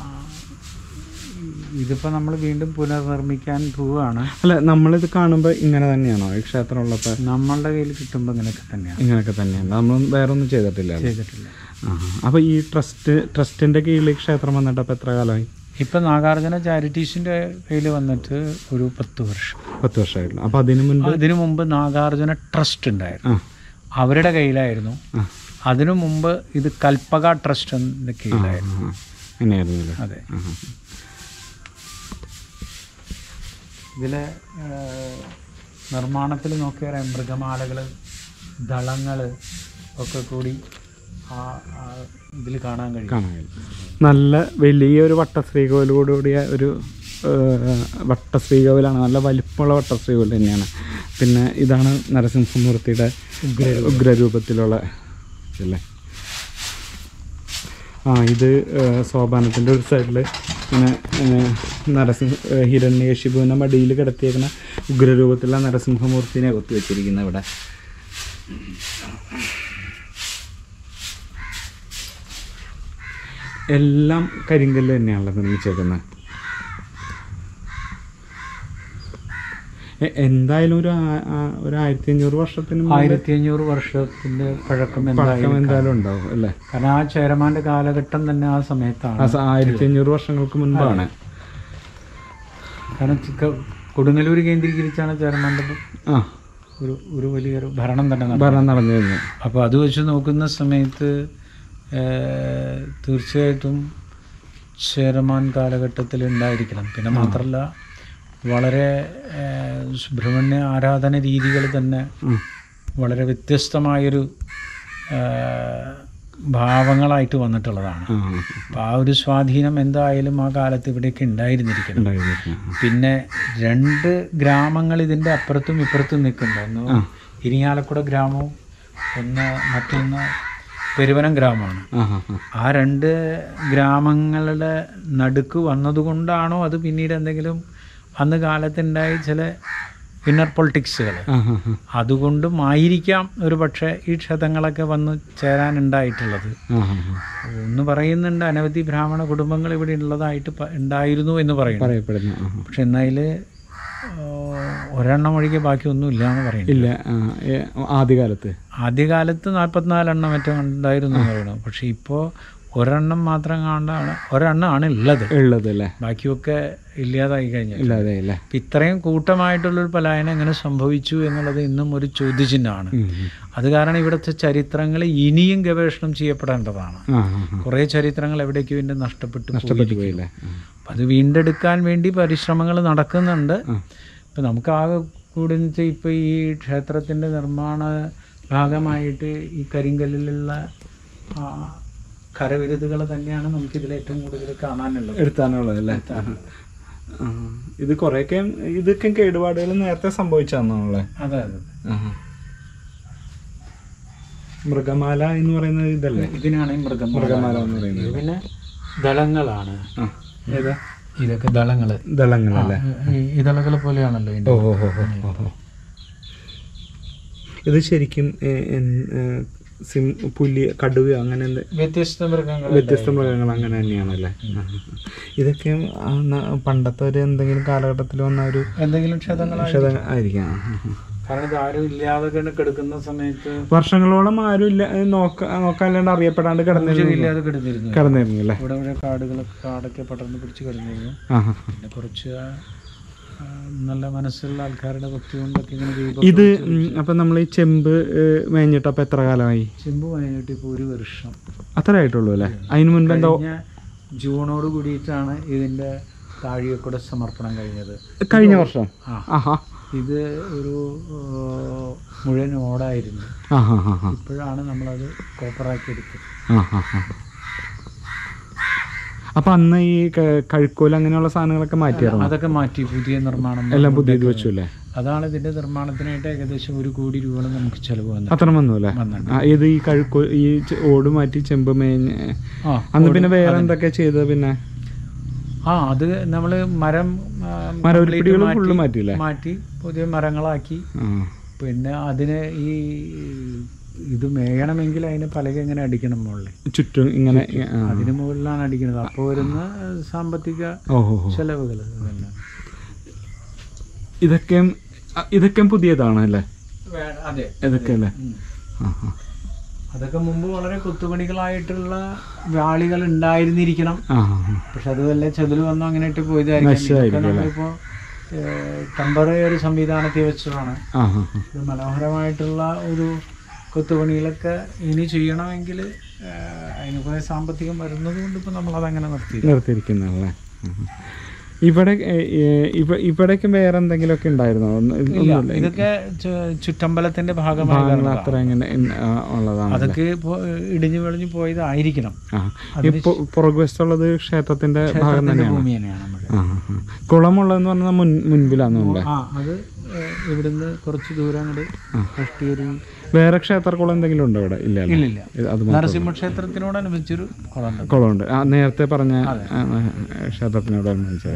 S2: ഇതിപ്പോൾ നമ്മൾ വീണ്ടും പുനർനിർമ്മിക്കാൻ പോവുകയാണ്
S1: അല്ല നമ്മളിത് കാണുമ്പോൾ ഇങ്ങനെ തന്നെയാണോ ഈ ക്ഷേത്രം ഉള്ളപ്പോൾ
S2: നമ്മളുടെ കയ്യിൽ കിട്ടുമ്പോൾ ഇങ്ങനെയൊക്കെ തന്നെയാണ്
S1: ഇങ്ങനെയൊക്കെ തന്നെയാണ് നമ്മൾ വേറെ ഒന്നും ചെയ്തിട്ടില്ല
S2: ചെയ്തിട്ടില്ല
S1: അപ്പോൾ ഈ ട്രസ്റ്റ് ട്രസ്റ്റിൻ്റെ കീഴിൽ ഈ ക്ഷേത്രം വന്നിട്ട് അപ്പോൾ എത്ര കാലമായി
S2: ഇപ്പം നാഗാർജുന ചാരിറ്റീസിൻ്റെ കയ്യിൽ വന്നിട്ട് ഒരു പത്ത് വർഷം
S1: പത്ത് വർഷമായിട്ടുള്ളൂ അപ്പോൾ അതിന് മുൻപ്
S2: അതിനു മുമ്പ് നാഗാർജുന ട്രസ്റ്റ് ഉണ്ടായിരുന്നു
S1: ആ
S2: അവരുടെ കയ്യിലായിരുന്നു
S1: ആ
S2: അതിനു മുമ്പ് ഇത് കൽപ്പക ട്രസ്റ്റ് എന്ന കീഴിലായിരുന്നു
S1: ആ, അങ്ങനെയായിരുന്നില്ലേ
S2: അതെ
S1: ആ, ആ.
S2: ഇതിലെ നിർമ്മാണത്തിൽ നോക്കിയാൽ മൃഗമാലകൾ ദളങ്ങൾ ഒക്കെ കൂടി ആ ഇതിൽ കാണാൻ കഴിയും
S1: കാണാൻ കഴിയും നല്ല വലിയൊരു വട്ടശ്രീകോവിലോടുകൂടിയ ഒരു ഏഹ്, വട്ടശ്രീകോവിലാണ് നല്ല വലിപ്പമുള്ള വട്ടശ്രീകോവിൽ തന്നെയാണ് പിന്നെ ഇതാണ് നരസിംഹമൂർത്തിയുടെ ഉഗ്രരൂപത്തിലുള്ള ഇതല്ലേ ആ ഇത് ഏഹ്, സോപാനത്തിൻ്റെ ഒരു സൈഡിൽ ഇങ്ങനെ ഏഹ്, നരസിംഹ ഏഹ്, ഹിരണ്യകശിപുവിനെ മടിയിൽ കിടത്തിയേക്കുന്ന ഉഗ്രരൂപത്തിലുള്ള നരസിംഹമൂർത്തിനെ കൊത്തി വെച്ചിരിക്കുന്നത് ഇവിടെ എല്ലാം കരിങ്കല്ല് തന്നെയാണല്ലോ നിർമ്മിച്ചേക്കുന്നത് എ- എന്തായാലും ഒരു ആ- ആ- ഒരു ആയിരത്തി അഞ്ഞൂറ് വർഷത്തിന് മുമ്പ്
S2: ആയിരത്തി അഞ്ഞൂറ് വർഷത്തിന്റെ പഴക്കം
S1: പഴക്കം
S2: എന്തായാലും
S1: എന്തായാലും ഉണ്ടാവും അല്ലേ
S2: കാരണം ആ ചേരമാന്റെ കാലഘട്ടം തന്നെ ആ
S1: ആ
S2: സമയത്താണ്
S1: സ- ആയിരത്തി അഞ്ഞൂറ് വർഷങ്ങൾക്ക് മുൻപാണ്
S2: കാരണം ചിക്ക കൊടുങ്ങല്ലൂർ കേന്ദ്രീകരിച്ചാണ് ചേരമാന്റെ
S1: ആ
S2: ഒരു ഒരു വലിയൊരു ഭരണം തന്നെ നടന്നത്
S1: ഭരണം നടന്നു കഴിഞ്ഞു
S2: അപ്പോൾ അത് വെച്ച് നോക്കുന്ന സമയത്ത് ഏഹ്, തീർച്ചയായിട്ടും ചേരമാൻ കാലഘട്ടത്തിൽ ഉണ്ടായിരിക്കണം പിന്നെ മാത്രമല്ല വളരെ ഏഹ്, സുബ്രഹ്മണ്യ ആരാധന രീതികൾ തന്നെ
S1: ഉം.
S2: വളരെ വ്യത്യസ്തമായൊരു ഏഹ്, ഭാവങ്ങളായിട്ട് വന്നിട്ടുള്ളതാണ്
S1: ആ, ആ,
S2: അപ്പം ആ ഒരു സ്വാധീനം എന്തായാലും ആ കാലത്ത് ഇവിടെയൊക്കെ ഉണ്ടായിരുന്നിരിക്കണം
S1: ഉണ്ടായിരുന്നു.
S2: പിന്നെ രണ്ട് ഗ്രാമങ്ങൾ ഇതിൻ്റെ അപ്പുറത്തും ഇപ്പുറത്തും നിൽക്കുന്നുണ്ട് ഒന്ന് ഇരിങ്ങാലക്കുട ഗ്രാമവും ഒന്ന് മറ്റൊന്ന് പെരുവനം ഗ്രാമമാണ്
S1: ആ, ആ, ആ.
S2: ആ രണ്ട് ഗ്രാമങ്ങളുടെ നടുക്ക് വന്നതുകൊണ്ടാണോ അത് പിന്നീട് എന്തെങ്കിലും അന്ന് കാലത്തുണ്ടായ ചില ഇന്നർ പൊളിറ്റിക്സുകൾ
S1: ആ, ആ, ആ.
S2: അതുകൊണ്ടും ആയിരിക്കാം ഒരു പക്ഷേ ഈ ക്ഷതങ്ങളൊക്കെ വന്ന് ചേരാനുണ്ടായിട്ടുള്ളത്
S1: ആ, ആ, ആ.
S2: ഒന്ന് പറയുന്നുണ്ട് അനവധി ബ്രാഹ്മണ കുടുംബങ്ങൾ ഇവിടെ ഉള്ളതായിട്ട് പ- ഉണ്ടായിരുന്നു എന്ന് പറയുന്നു
S1: പറയപ്പെടുന്നു ആ, ആ.
S2: പക്ഷെ എന്നതിൽ ഒരെണ്ണം ഒഴികെ ബാക്കി ഒന്നും ഇല്ല എന്ന് പറയുന്നു
S1: ഇല്ല ആ, ഏ, ആദ്യകാലത്ത്
S2: ആദ്യകാലത്ത് നാൽപ്പത്തിനാലെണ്ണം മറ്റോ ഉണ്ടായിരുന്നു എന്ന് പറയണം പക്ഷെ ഇപ്പോൾ ഒരെണ്ണം മാത്രം കണ്ടാണ് ഒരെണ്ണമാണ് ഉള്ളത്
S1: ഉള്ളത് അല്ലേ
S2: ബാക്കിയൊക്കെ ഇല്ലാതായി കഴിഞ്ഞു
S1: ഇല്ലാതെ അല്ലേ
S2: അപ്പം ഇത്രയും കൂട്ടമായിട്ടുള്ളൊരു പലായനം എങ്ങനെ സംഭവിച്ചു എന്നുള്ളത് ഇന്നും ഒരു ചോദ്യചിഹ്നമാണ്
S1: ഉം, ഉം.
S2: അത് കാരണം ഇവിടുത്തെ ചരിത്രങ്ങൾ ഇനിയും ഗവേഷണം ചെയ്യപ്പെടേണ്ടതാണ്
S1: ആ ആ ആ.
S2: കുറേ ചരിത്രങ്ങൾ എവിടേക്ക് വീണ്ടും നഷ്ടപ്പെട്ടു
S1: നഷ്ടപ്പെട്ടു
S2: പോയിരിക്കുന്നു.
S1: പോയില്ലേ ആ.
S2: അപ്പം അത് വീണ്ടെടുക്കാൻ വേണ്ടി പരിശ്രമങ്ങൾ നടക്കുന്നുണ്ട്
S1: ആ.
S2: ഇപ്പം നമുക്ക് ആകെ കൂടി ഇപ്പോൾ ഈ ക്ഷേത്രത്തിൻ്റെ നിർമ്മാണ ഭാഗമായിട്ട് ഈ കരിങ്കല്ലിലുള്ള ആ, കരവിരുതുകൾ തന്നെയാണ് നമുക്ക് ഇതിൽ ഏറ്റവും കൂടുതൽ കാണാനുള്ളത്
S1: എടുത്താനുള്ളത് അല്ലേ ആ. ഇത് കുറെയൊക്കെ ഇതൊക്കെ കേടുപാടുകൾ നേരത്തെ സംഭവിച്ചാന്നുള്ളേ
S2: അതെ അതെ
S1: മൃഗമാല എന്ന് പറയുന്നത് ഇതല്ലേ
S2: ഇതിനാണ് ഈ മൃഗം
S1: മൃഗമാല എന്ന് പറയുന്നത്
S2: പിന്നെ ദളങ്ങളാണ്
S1: ആ ഏതാ
S2: ഇതൊക്കെ ദളങ്ങള്
S1: ദളങ്ങളല്ലേ
S2: ഈ ഇതളകളെ പോലെയാണല്ലോ ഇതിന്റെ
S1: ഓ ഓ ഓ ഓ, ഓ. ഇത് ശരിക്കും ഏ, എൻ- ഏ, സിം പുലി കടുവയോ അങ്ങനെ എന്ത്
S2: വ്യത്യസ്ത മൃഗങ്ങൾ
S1: വ്യത്യസ്ത മൃഗങ്ങൾ അങ്ങനെ തന്നെയാണല്ലേ ആ, ആ. ഇതൊക്കെ ആ, ന- പണ്ടത്തെ ഒരു എന്തെങ്കിലും കാലഘട്ടത്തിൽ വന്ന ഒരു
S2: എന്തെങ്കിലും ക്ഷതങ്ങളായി
S1: ക്ഷത ആയിരിക്കാം ആ, ആ, ആ.
S2: കാരണം ഇത് ആരും ഇല്ലാതെ കിട- കിടക്കുന്ന സമയത്ത്
S1: വർഷങ്ങളോളം ആരും ഇല്ല ഏ, നോക്ക നോക്കാല്ലാണ്ട് അറിയപ്പെടാണ്ട് കിടന്നിരുന്നു
S2: ഇല്ലാതെ കിടന്നിരുന്നു
S1: കിടന്നിരുന്നു അല്ലേ
S2: ഇവിടെ ഇവിടെ കാടുകളൊക്കെ കാടൊക്കെ പടർന്ന് പിടിച്ച് കിടന്നിരുന്നു
S1: ആ ആ, ആ.
S2: പിന്നെ കുറച്ച് ആ, നല്ല മനസ്സുള്ള ആൾക്കാരുടെ ഭക്തി കൊണ്ടൊക്കെ ഇങ്ങനെ ദീപം
S1: ഇത് ഉം, അപ്പൊ നമ്മൾ ഈ ചെമ്പ് ഏ, മേഞ്ഞിട്ട് അപ്പൊ എത്ര കാലമായി
S2: ചെമ്പ് കഴിഞ്ഞിട്ട് ഇപ്പോൾ ഒരു വർഷം
S1: അത്ര ആയിട്ടുള്ളൂ അല്ലേ അതിന് മുൻപ് എന്തോ
S2: കഴിഞ്ഞ ജൂണോട് കൂടിയിട്ടാണ് ഇതിന്റെ താഴികക്കൂടെ സമർപ്പണം കഴിഞ്ഞത്
S1: കഴിഞ്ഞ വർഷം
S2: ആ
S1: ആഹാ
S2: ഇത് ഒരു ആ, മുഴുവൻ ഓടായിരുന്നു
S1: ആ ഹാ ഹാ ഹാ
S2: ഇപ്പോഴാണ് നമ്മളത് കോപ്പറാക്കി എടുത്തത്
S1: ആ ഹാ ഹാ അപ്പൊ അന്ന് ഈ ക- കഴുക്കോല് അങ്ങനെയുള്ള സാധനങ്ങളൊക്കെ മാറ്റിയായിരുന്നു
S2: അതൊക്കെ മാറ്റി പുതിയ നിർമ്മാണം
S1: എല്ലാം പുതിയത് വെച്ചു അല്ലേ
S2: അതാണ് ഇതിന്റെ നിർമ്മാണത്തിനായിട്ട് ഏകദേശം ഒരു കോടി രൂപ നമുക്ക് ചെലവ് വന്നത്
S1: അത്ര വന്നു അല്ലേ
S2: വന്നിട്ടുണ്ട്.
S1: ആ, ഇത് ഈ കഴുക്കോ ഈ ചെ- ഓട് മാറ്റി ചെമ്പ് മേഞ്ഞ്
S2: ആ
S1: അന്ന് പിന്നെ വേറെ എന്തൊക്കെ ചെയ്തത് പിന്നെ
S2: ആ അത് നമ്മള് മരം ആ,
S1: മരവിരിപ്പിടികൾ
S2: complete
S1: ഫുള്ള്
S2: മാറ്റി
S1: മാറ്റിയില്ലേ
S2: മാറ്റി പുതിയ മരങ്ങളാക്കി
S1: ആ
S2: പിന്നെ അതിന് ഈ ഇത് മേയണമെങ്കിൽ അതിന് പലക ഇങ്ങനെ അടിക്കണം മുകളിൽ
S1: ചുറ്റും ഇങ്ങനെ ആ.
S2: അതിന് മുകളിലാണ് അടിക്കുന്നത് അപ്പോൾ വരുന്ന സാമ്പത്തിക
S1: ഓഹോ ഹോ.
S2: ചെലവുകൾ ഇതെല്ലാം
S1: ഇതൊക്കെ അ- ഇതൊക്കെ പുതിയതാണ് അല്ലേ
S2: അതെ
S1: ഇതൊക്കെ അല്ലേ
S2: ഉം.
S1: ആ ആ.
S2: അതൊക്കെ മുമ്പ് വളരെ കൊത്തുപണികളായിട്ടുള്ള വ്യാളികൾ ഉണ്ടായിരുന്നിരിക്കണം
S1: ആ ആ, ആ.
S2: പക്ഷെ അത് വല്ല ചെതിൽ വന്നു അങ്ങനെ ഇട്ട് പോയതായിരിക്കും ഇതൊക്കെ
S1: നശിച്ചതായിരിക്കും അല്ലേ?
S2: നമ്മളിപ്പോ ടെമ്പററി സംവിധാനത്തിൽ വെച്ചതാണ്
S1: ആ ആ ആ.
S2: ഇത് മനോഹരമായിട്ടുള്ള ഒരു കൊത്തുപണികളൊക്കെ ഇനി ചെയ്യണമെങ്കിൽ അതിന് കുറേ സാമ്പത്തികം വരുന്നത് കൊണ്ട് ഇപ്പോൾ നമ്മളതങ്ങനെ നിർത്തി
S1: നിർത്തിയിരിക്കുന്നല്ലേ ഉം. ഇവിടെ ഏ, ഏ, ഇവ- ഇവിടേക്ക് വേറെ എന്തെങ്കിലുമൊക്കെ ഉണ്ടായിരുന്നോ ഒന്ന്
S2: ഇല്ല
S1: ഒന്നുമില്ല.
S2: ഇതൊക്കെ ചു- ചുറ്റമ്പലത്തിന്റെ ഭാഗമായി
S1: ഭാഗങ്ങൾ
S2: വരുന്നതാണ്.
S1: അത്ര എങ്ങനെ ഇൻ- ആ, ഉള്ളതാണ്
S2: അതൊക്കെ ഇപ്പോൾ ഇടിഞ്ഞു വെളിഞ്ഞു പോയതായിരിക്കണം
S1: ആ ഈ പൊ- പുറകുവശത്തുള്ളത് ക്ഷേത്രത്തിന്റെ ഭാഗം
S2: ക്ഷേത്രത്തിന്റെ
S1: തന്നെയാണ്
S2: ഭൂമി തന്നെയാണ് നമ്മുടെ
S1: ആ ആ, ആ. കുളമുള്ളതെന്ന് പറഞ്ഞാൽ മുൻ മുൻപിലാന്ന് തോന്നുന്നു
S2: ആ അത് ഏഹ്, ഇവിടുന്ന് കുറച്ച് ദൂരം അങ്ങോട്ട് കഷ്ടിയൊരു
S1: വേറെ ക്ഷേത്രക്കുളം എന്തെങ്കിലും ഉണ്ടോ ഇവിടെ ഇല്ല അല്ലേ?
S2: ഇല്ലില്ല
S1: ഇത് അത് മാത്രം
S2: നരസിംഹ ക്ഷേത്രത്തിനോടനുബന്ധിച്ചൊരു കുളമുണ്ട്
S1: കുളമുണ്ട് ആ നേരത്തെ പറഞ്ഞ ആ, ആ, ക്ഷേത്രത്തിനോട് അനുബന്ധിച്ചത്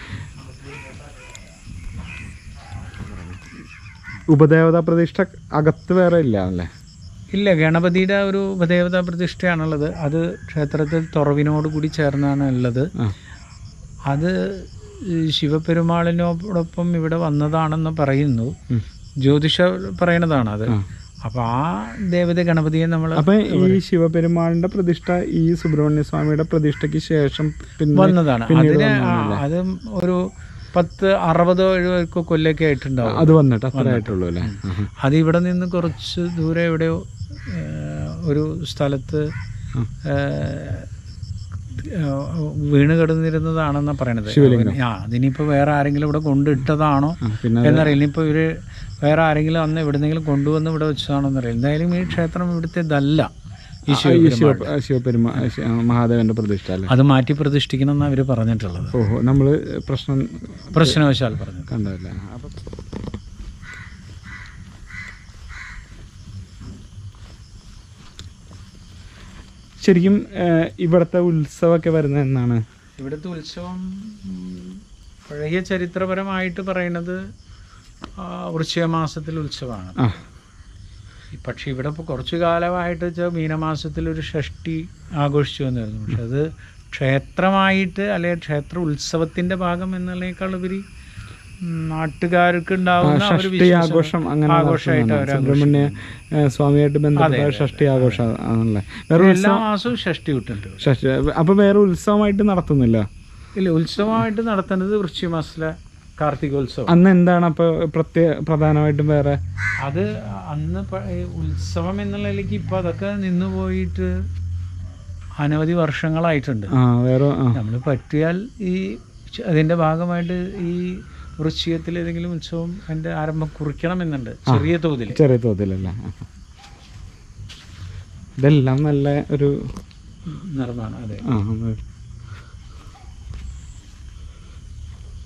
S1: ഉപദേവതാ പ്രതിഷ്ഠ അകത്ത് വേറെ ഇല്ല അല്ലേ
S2: ഇല്ല ഗണപതിയുടെ ഒരു ഉപദേവതാ പ്രതിഷ്ഠയാണുള്ളത് അത് ക്ഷേത്രത്തിൽ തുറവിനോട് കൂടി ചേർന്നാണ് ഉള്ളത്
S1: ആ
S2: അത് ഈ ശിവപെരുമാളിനോടൊപ്പം ഇവിടെ വന്നതാണെന്ന് പറയുന്നു
S1: ഉം.
S2: ജ്യോതിഷ പറയണതാണ് അത്
S1: ആ.
S2: അപ്പൊ ആ ദേവത ഗണപതിയെ നമ്മൾ
S1: അപ്പൊ ഈ ശിവപെരുമാളിന്റെ പ്രതിഷ്ഠ ഈ സുബ്രഹ്മണ്യ സ്വാമിയുടെ പ്രതിഷ്ഠയ്ക്ക് ശേഷം പിന്നെ
S2: വന്നതാണ്
S1: പിന്നീട്
S2: അതിന് ആ,
S1: വന്നതല്ലേ?
S2: അത് ഒരു പത്ത് അറുപതോ എഴുപതോ കൊല്ലൊക്കെ ആയിട്ടുണ്ടാവും
S1: അത് വന്നിട്ട് അത്ര ആയിട്ടുള്ളൂ അല്ലേ ആ, ആ.
S2: അത് ഇവിടെ നിന്ന് കുറച്ച് ദൂരെ എവിടെയോ ഏഹ്, ഒരു സ്ഥലത്ത് ഏഹ്, ഏഹ്, വീണ് കിടന്നിരുന്നതാണെന്നാ പറയണത് ആ അതിനിപ്പോ വേറെ ആരെങ്കിലും ഇവിടെ കൊണ്ടിട്ടതാണോ
S1: ആ, പിന്നെ
S2: എന്നറിയില്ല ഇനിയിപ്പോ ഇവര് വേറെ ആരെങ്കിലും അന്ന് എവിടെന്നെങ്കിലും കൊണ്ടുവന്ന് ഇവിടെ വെച്ചതാണോ എന്നറിയില്ല എന്തായാലും ഈ ക്ഷേത്രം ഇവിടുത്തേതല്ല ഈ
S1: ഈ
S2: ശിവപെരുമാൾ.
S1: ശിവ ശിവപെരുമാ ശി- ആ, മഹാദേവന്റെ പ്രതിഷ്ഠ അല്ലേ
S2: അത് മാറ്റി പ്രതിഷ്ഠിക്കണം എന്നാണ് അവര് പറഞ്ഞിട്ടുള്ളത്
S1: ഓഹോ നമ്മള് പ്രശ്നം
S2: പ്രശ്നവശാൽ പറഞ്ഞു
S1: കണ്ടതല്ലേ അപ്പൊ ശരിക്കും ഏഹ്, ഇവിടുത്തെ ഉത്സവമൊക്കെ വരുന്നത് എന്നാണ്
S2: ഇവിടുത്തെ ഉത്സവം ഉം, പഴയ ചരിത്രപരമായിട്ട് പറയുന്നത് ആ, വൃശ്ചിക മാസത്തിൽ ഉത്സവമാണ്
S1: ആ
S2: പക്ഷെ ഇവിടെ ഇപ്പോൾ കുറച്ച് കാലമായിട്ട് വെച്ചാൽ മീനമാസത്തിൽ ഒരു ഷഷ്ടി ആഘോഷിച്ചു വന്നിരുന്നു പക്ഷെ അത് ക്ഷേത്രമായിട്ട് അല്ലെങ്കിൽ ക്ഷേത്ര ഉത്സവത്തിന്റെ ഭാഗം എന്നുള്ളതിനേക്കാൾ ഉപരി ഉം, നാട്ടുകാർക്ക് ഉണ്ടാവുന്ന ഒരു
S1: ഷഷ്ടി
S2: വിശ്വാസം-
S1: ആഘോഷം അങ്ങനെ
S2: ആഘോഷമായിട്ട്
S1: നടത്തുന്നതാണ്.
S2: അവർ
S1: സുബ്രഹ്മണ്യ ഏഹ്, സ്വാമിയായിട്ട് ബന്ധപ്പെട്ട ഷഷ്ടി ആഘോഷം ആണല്ലേ വേറെ
S2: എല്ലാ
S1: ഉത്സവം
S2: മാസവും ഷഷ്ടി വിട്ടിട്ടുണ്ട്
S1: ഷഷ്ടി അപ്പൊ വേറെ ഉത്സവമായിട്ട് നടത്തുന്നില്ല
S2: ഇല്ല ഉത്സവമായിട്ട് നടത്തുന്നത് വൃശ്ചിക മാസത്തിലെ കാർത്തികോത്സവം
S1: അന്ന് എന്താണ് അപ്പൊ പ്രത്യേക പ്രധാനമായിട്ടും വേറെ
S2: അത് അന്ന് പ- ഈ ഉത്സവം എന്നുള്ളതിലേക്ക് ഇപ്പൊ അതൊക്കെ നിന്ന് പോയിട്ട് അനവധി വർഷങ്ങളായിട്ടുണ്ട്
S1: ആ വേറെ ആ
S2: നമ്മൾ പറ്റിയാൽ ഈ ച- അതിന്റെ ഭാഗമായിട്ട് ഈ വൃശ്ചികത്തിൽ ഏതെങ്കിലും ഉത്സവം അതിന്റെ ആരംഭം കുറിക്കണമെന്നുണ്ട് ചെറിയ തോതിൽ
S1: ചെറിയ തോതിലല്ല ആ. ഇതെല്ലാം നല്ല ഒരു
S2: നിർമ്മാണം അതെ
S1: ആ, അത്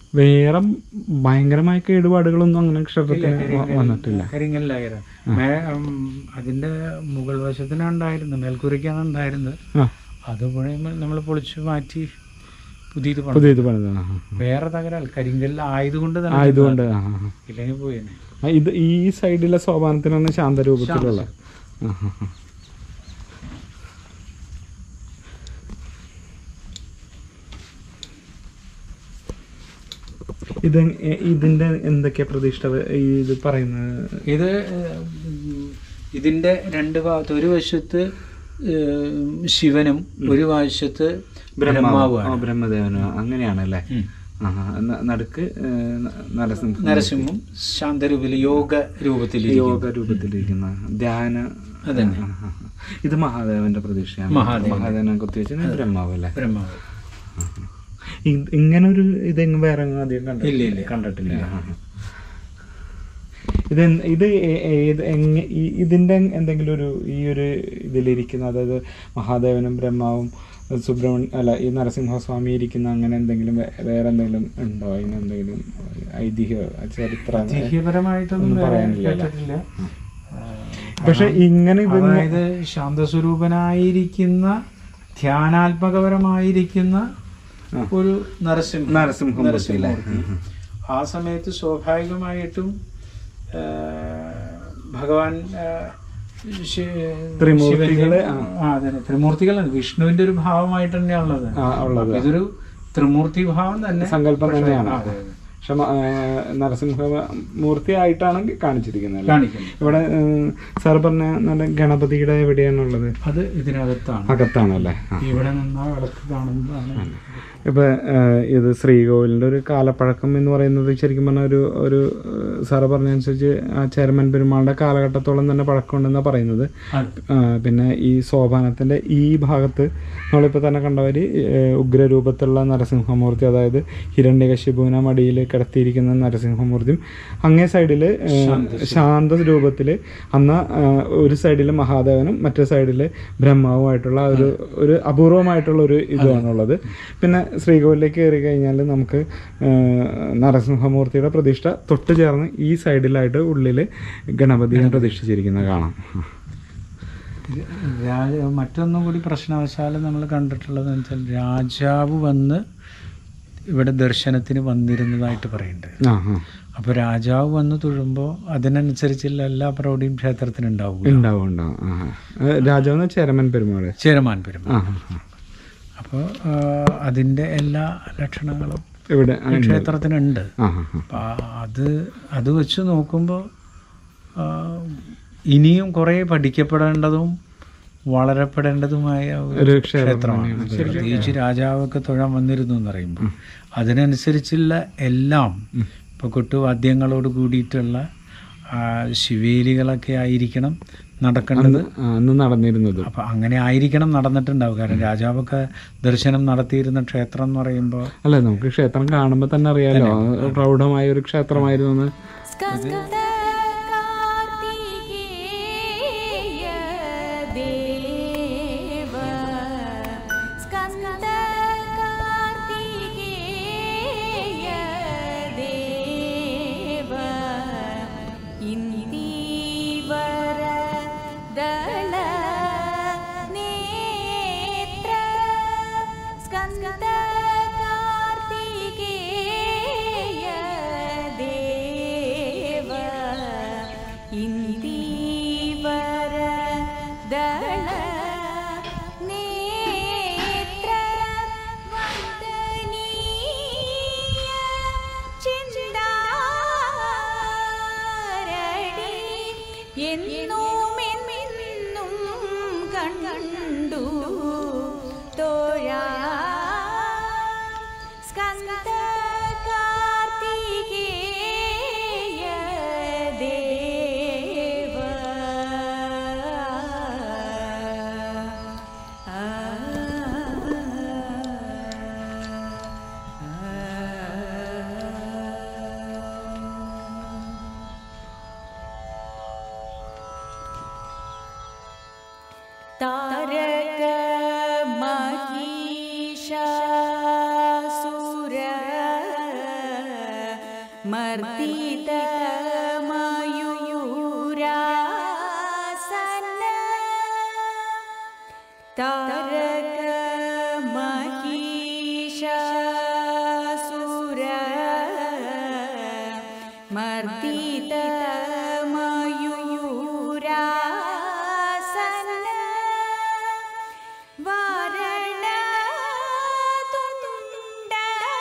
S1: വേറെ ഭയങ്കരമായ കേടുപാടുകളൊന്നും അങ്ങനെ ക്ഷേത്രത്തിന് വ- വന്നിട്ടില്ല
S2: കരിങ്കല്ലായിരം മേ ഉം, അതിന്റെ മുകൾ വശത്തിനുണ്ടായിരുന്നു മേൽക്കൂരയ്ക്കാണ് ഉണ്ടായിരുന്നത്
S1: ആ
S2: അത് നമ്മൾ പൊളിച്ചു മാറ്റി പുതിയത് പണിതു.
S1: പുതിയത് പണിതാണ് ആ, ആ.
S2: വേറെ തകരാൽ കരിങ്കല്ല് ആയതുകൊണ്ട് തന്നെ
S1: ആയതുകൊണ്ട് ആ, ആ, ആ.
S2: ഇല്ലെങ്കിൽ പോയേനെ
S1: ആ, ഇത് ഈ സൈഡിലെ സോപാനത്തിനാണ് ശാന്തരൂപത്തിലുള്ള ആ, ആ, ആ. ഇത് എ- ഇതിന്റെ എന്തൊക്കെയാ പ്രതിഷ്ഠ ഈ ഇത് പറയുന്നത്
S2: ഇത് ഉം, ഇതിന്റെ രണ്ട് ഭാഗത്ത് ഒരു വശത്ത് ഏം, ശിവനും ഒരു വശത്ത്
S1: ആ,
S2: ബ്രഹ്മാവുമാണ്
S1: ബ്രഹ്മദേവനോ അങ്ങനെയാണല്ലേ
S2: ഉം.
S1: ആ, ആ. ന- നടുക്ക് ഏ, ന- നരസിംഹ
S2: നരസിംഹം ശാന്തരൂപിൽ യോഗ രൂപത്തിൽ
S1: യോഗ രൂപത്തിലിരിക്കുന്ന ധ്യാന
S2: അതന്നെ.
S1: ആ, ആ, ആ. ഇത് മഹാദേവന്റെ പ്രതീക്ഷയാണ്
S2: മഹാദേവൻ.
S1: മഹാദേവനെ കുത്തിവെച്ച് ബ്രഹ്മാവ് അല്ലേ
S2: ബ്രഹ്മാവ്
S1: ഇ- ഇങ്ങനൊരു ഇതെങ്ങും വേറെ എങ്ങും അധികം കണ്ടിട്ടില്ല
S2: ഇല്ല, ഇല്ല.
S1: കണ്ടിട്ടില്ല ആ, ആ. ഇത് എന്ത്- ഇത് ഏ- ഏത് എങ്ങ ഈ- ഇതിന്റെ എന്തെങ്കിലും ഒരു ഈ ഒരു ഇതിലിരിക്കുന്ന അതായത് മഹാദേവനും ബ്രഹ്മാവും സുബ്രഹ്മണ്യ അല്ല ഈ നരസിംഹസ്വാമി ഇരിക്കുന്ന അങ്ങനെ എന്തെങ്കിലും വേ- വേറെ എന്തെങ്കിലും ഉണ്ടോ അതിന് എന്തെങ്കിലും ഐതിഹ്യ ചരിത്രം
S2: ഐതിഹ്യപരമായിട്ടൊന്നും
S1: ഒന്നും
S2: വേറെ
S1: പറയാനില്ല
S2: കേട്ടിട്ടില്ല
S1: പക്ഷെ ഇങ്ങനെ ഇത്
S2: അതായത് ശാന്തസ്വരൂപനായിരിക്കുന്ന ധ്യാനാത്മകപരമായിരിക്കുന്ന
S1: ആ.
S2: ഒരു നരസിംഹ
S1: നരസിംഹമൂർത്തി അല്ലേ?
S2: നരസിംഹമൂർത്തി. ആ സമയത്ത് സ്വാഭാവികമായിട്ടും ആ, ഭഗവാൻ ആ, ശി-
S1: ത്രിമൂർത്തികള്,
S2: ശിവന്റെ- ആ അതെ ത്രിമൂർത്തികളാണ് വിഷ്ണുവിന്റെ ഒരു ഭാവമായിട്ട് തന്നെയാണുള്ളത്
S1: ആ, ഉള്ളത്
S2: ഇതൊരു ത്രിമൂർത്തി ഭാവം തന്നെ
S1: സങ്കല്പം തന്നെയാണ്
S2: ആ, അതെ, അതെ.
S1: പക്ഷെ മ- ആ, നരസിംഹ മൂർത്തി ആയിട്ടാണ് കാണിച്ചിരിക്കുന്നത് അല്ലേ?
S2: കാണിക്കുന്നു
S1: ഇവിടെ സാർ പറഞ്ഞ നല്ല ഗണപതിയുടെ എവിടെയാണുള്ളത്
S2: അത് ഇതിനകത്താണ്
S1: അകത്താണല്ലേ ആ.
S2: ഇവിടെ നിന്നാ വിളക്ക് കാണുന്നതാണ്
S1: ഇപ്പൊ ആ, ഇത് ശ്രീകോവിലിന്റെ ഒരു കാലപ്പഴക്കം എന്ന് പറയുന്നത് ശരിക്കും പറഞ്ഞ ഒരു ഒരു സാറ് പറഞ്ഞനുസരിച്ച് ആ ചേരമൻ പെരുമാളുടെ കാലഘട്ടത്തോളം തന്നെ പഴക്കമുണ്ടെന്നാണ് പറയുന്നത്
S2: ആ,
S1: ആ, പിന്നെ ഈ സോപാനത്തിന്റെ ഈ ഭാഗത്ത് നമ്മളിപ്പോൾ തന്നെ കണ്ടവര് ഉഗ്രരൂപത്തിലുള്ള നരസിംഹമൂർത്തി അതായത് ഹിരണ്യകശിപുവിനെ മടിയിൽ കിടത്തിയിരിക്കുന്ന നരസിംഹമൂർത്തിയും അങ്ങേ സൈഡിൽ ശാന്ത രൂപത്തിൽ അന്ന് ആ, ഒരു സൈഡിൽ മഹാദേവനും മറ്റേ സൈഡിൽ ബ്രഹ്മാവുമായിട്ടുള്ള ഒരു ഒരു അപൂർവമായിട്ടുള്ള ഒരു ഇതാണുള്ളത് പിന്നെ ശ്രീകോവിലേക്ക് കയറി കഴിഞ്ഞാൽ നമുക്ക് ആ, നരസിംഹമൂർത്തിയുടെ പ്രതിഷ്ഠ തൊട്ട് ചേർന്ന് ഈ സൈഡിലായിട്ട് ഉള്ളിൽ ഗണപതിയെ പ്രതിഷ്ഠിച്ചിരിക്കുന്നത് കാണാം
S2: ഇത് രാജ മറ്റൊന്നും കൂടി പ്രശ്നവശാൽ നമ്മൾ കണ്ടിട്ടുള്ളത് വെച്ചാൽ രാജാവ് വന്ന് ഇവിടെ ദർശനത്തിന് വന്നിരുന്നതായിട്ട് പറയുന്നുണ്ട്
S1: ആ ആ
S2: അപ്പോൾ രാജാവ് വന്ന് തൊഴുമ്പോൾ അതിനനുസരിച്ചുള്ള എല്ലാ പ്രൗഢിയും ക്ഷേത്രത്തിനുണ്ടാവും
S1: ഉണ്ടാവും ഉണ്ടാവും ആ ആ. രാജാവെന്ന് ചേരമൻ പെരുമാള്
S2: ചേരമാൻ പെരുമ
S1: ആ ആ, ആ.
S2: അപ്പോൾ അതിൻ്റെ എല്ലാ ലക്ഷണങ്ങളും
S1: ഇവിടെ ആ,
S2: ഈ
S1: ഉണ്ട്.
S2: ക്ഷേത്രത്തിനുണ്ട്
S1: ആ ആ ആ.
S2: അപ്പം അത് അത് വെച്ച് നോക്കുമ്പോൾ ഇനിയും കുറേ പഠിക്കപ്പെടേണ്ടതും വളരപ്പെടേണ്ടതുമായ
S1: ഒരു
S2: ഒരു
S1: ക്ഷേത്രം
S2: ക്ഷേത്രമാണ്
S1: തന്നെയാണ്.
S2: പ്രത്യേകിച്ച് രാജാവൊക്കെ തൊഴാൻ വന്നിരുന്നു എന്ന് പറയുമ്പോൾ അതിനനുസരിച്ചുള്ള എല്ലാം ഇപ്പോൾ കൊട്ടുവാദ്യങ്ങളോട് കൂടിയിട്ടുള്ള ആ, ശിവേലികളൊക്കെ ആയിരിക്കണം നടക്കേണ്ടത്
S1: ആ, അന്ന് നടന്നിരുന്നത്
S2: അപ്പം അങ്ങനെ ആയിരിക്കണം നടന്നിട്ടുണ്ടാവും കാരണം രാജാവൊക്കെ ദർശനം നടത്തിയിരുന്ന ക്ഷേത്രം എന്ന് പറയുമ്പോൾ
S1: അല്ല നമുക്ക് ക്ഷേത്രം കാണുമ്പോൾ തന്നെ അറിയാലോ ആ, പ്രൗഢമായ ഒരു ക്ഷേത്രമായിരുന്നു എന്ന്
S3: സ്കന്ദ കാർത്തികേയ ദേവ സ്കന്ദ കാർത്തികേയ ദേവ ഇന്ദീവര ദള നേത്ര സ്കന്ദ കാർത്തികേയ ദേവ तारक महिषासुर मर्दित मयूरासन वारण तुण्ड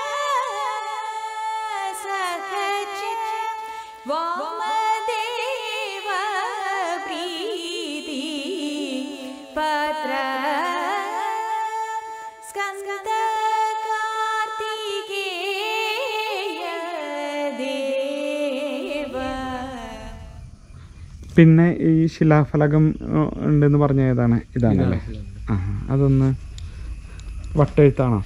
S3: सहज वामदेव प्रीति पत्र स्कन्द कार्तिकेय देव
S1: പിന്നെ ഈ ശിലാഫലകം ഏ, ഉണ്ടെന്ന് പറഞ്ഞ ഏതാണ് ഇതാണല്ലേ ആ അതൊന്ന് വട്ടെഴുത്താണോ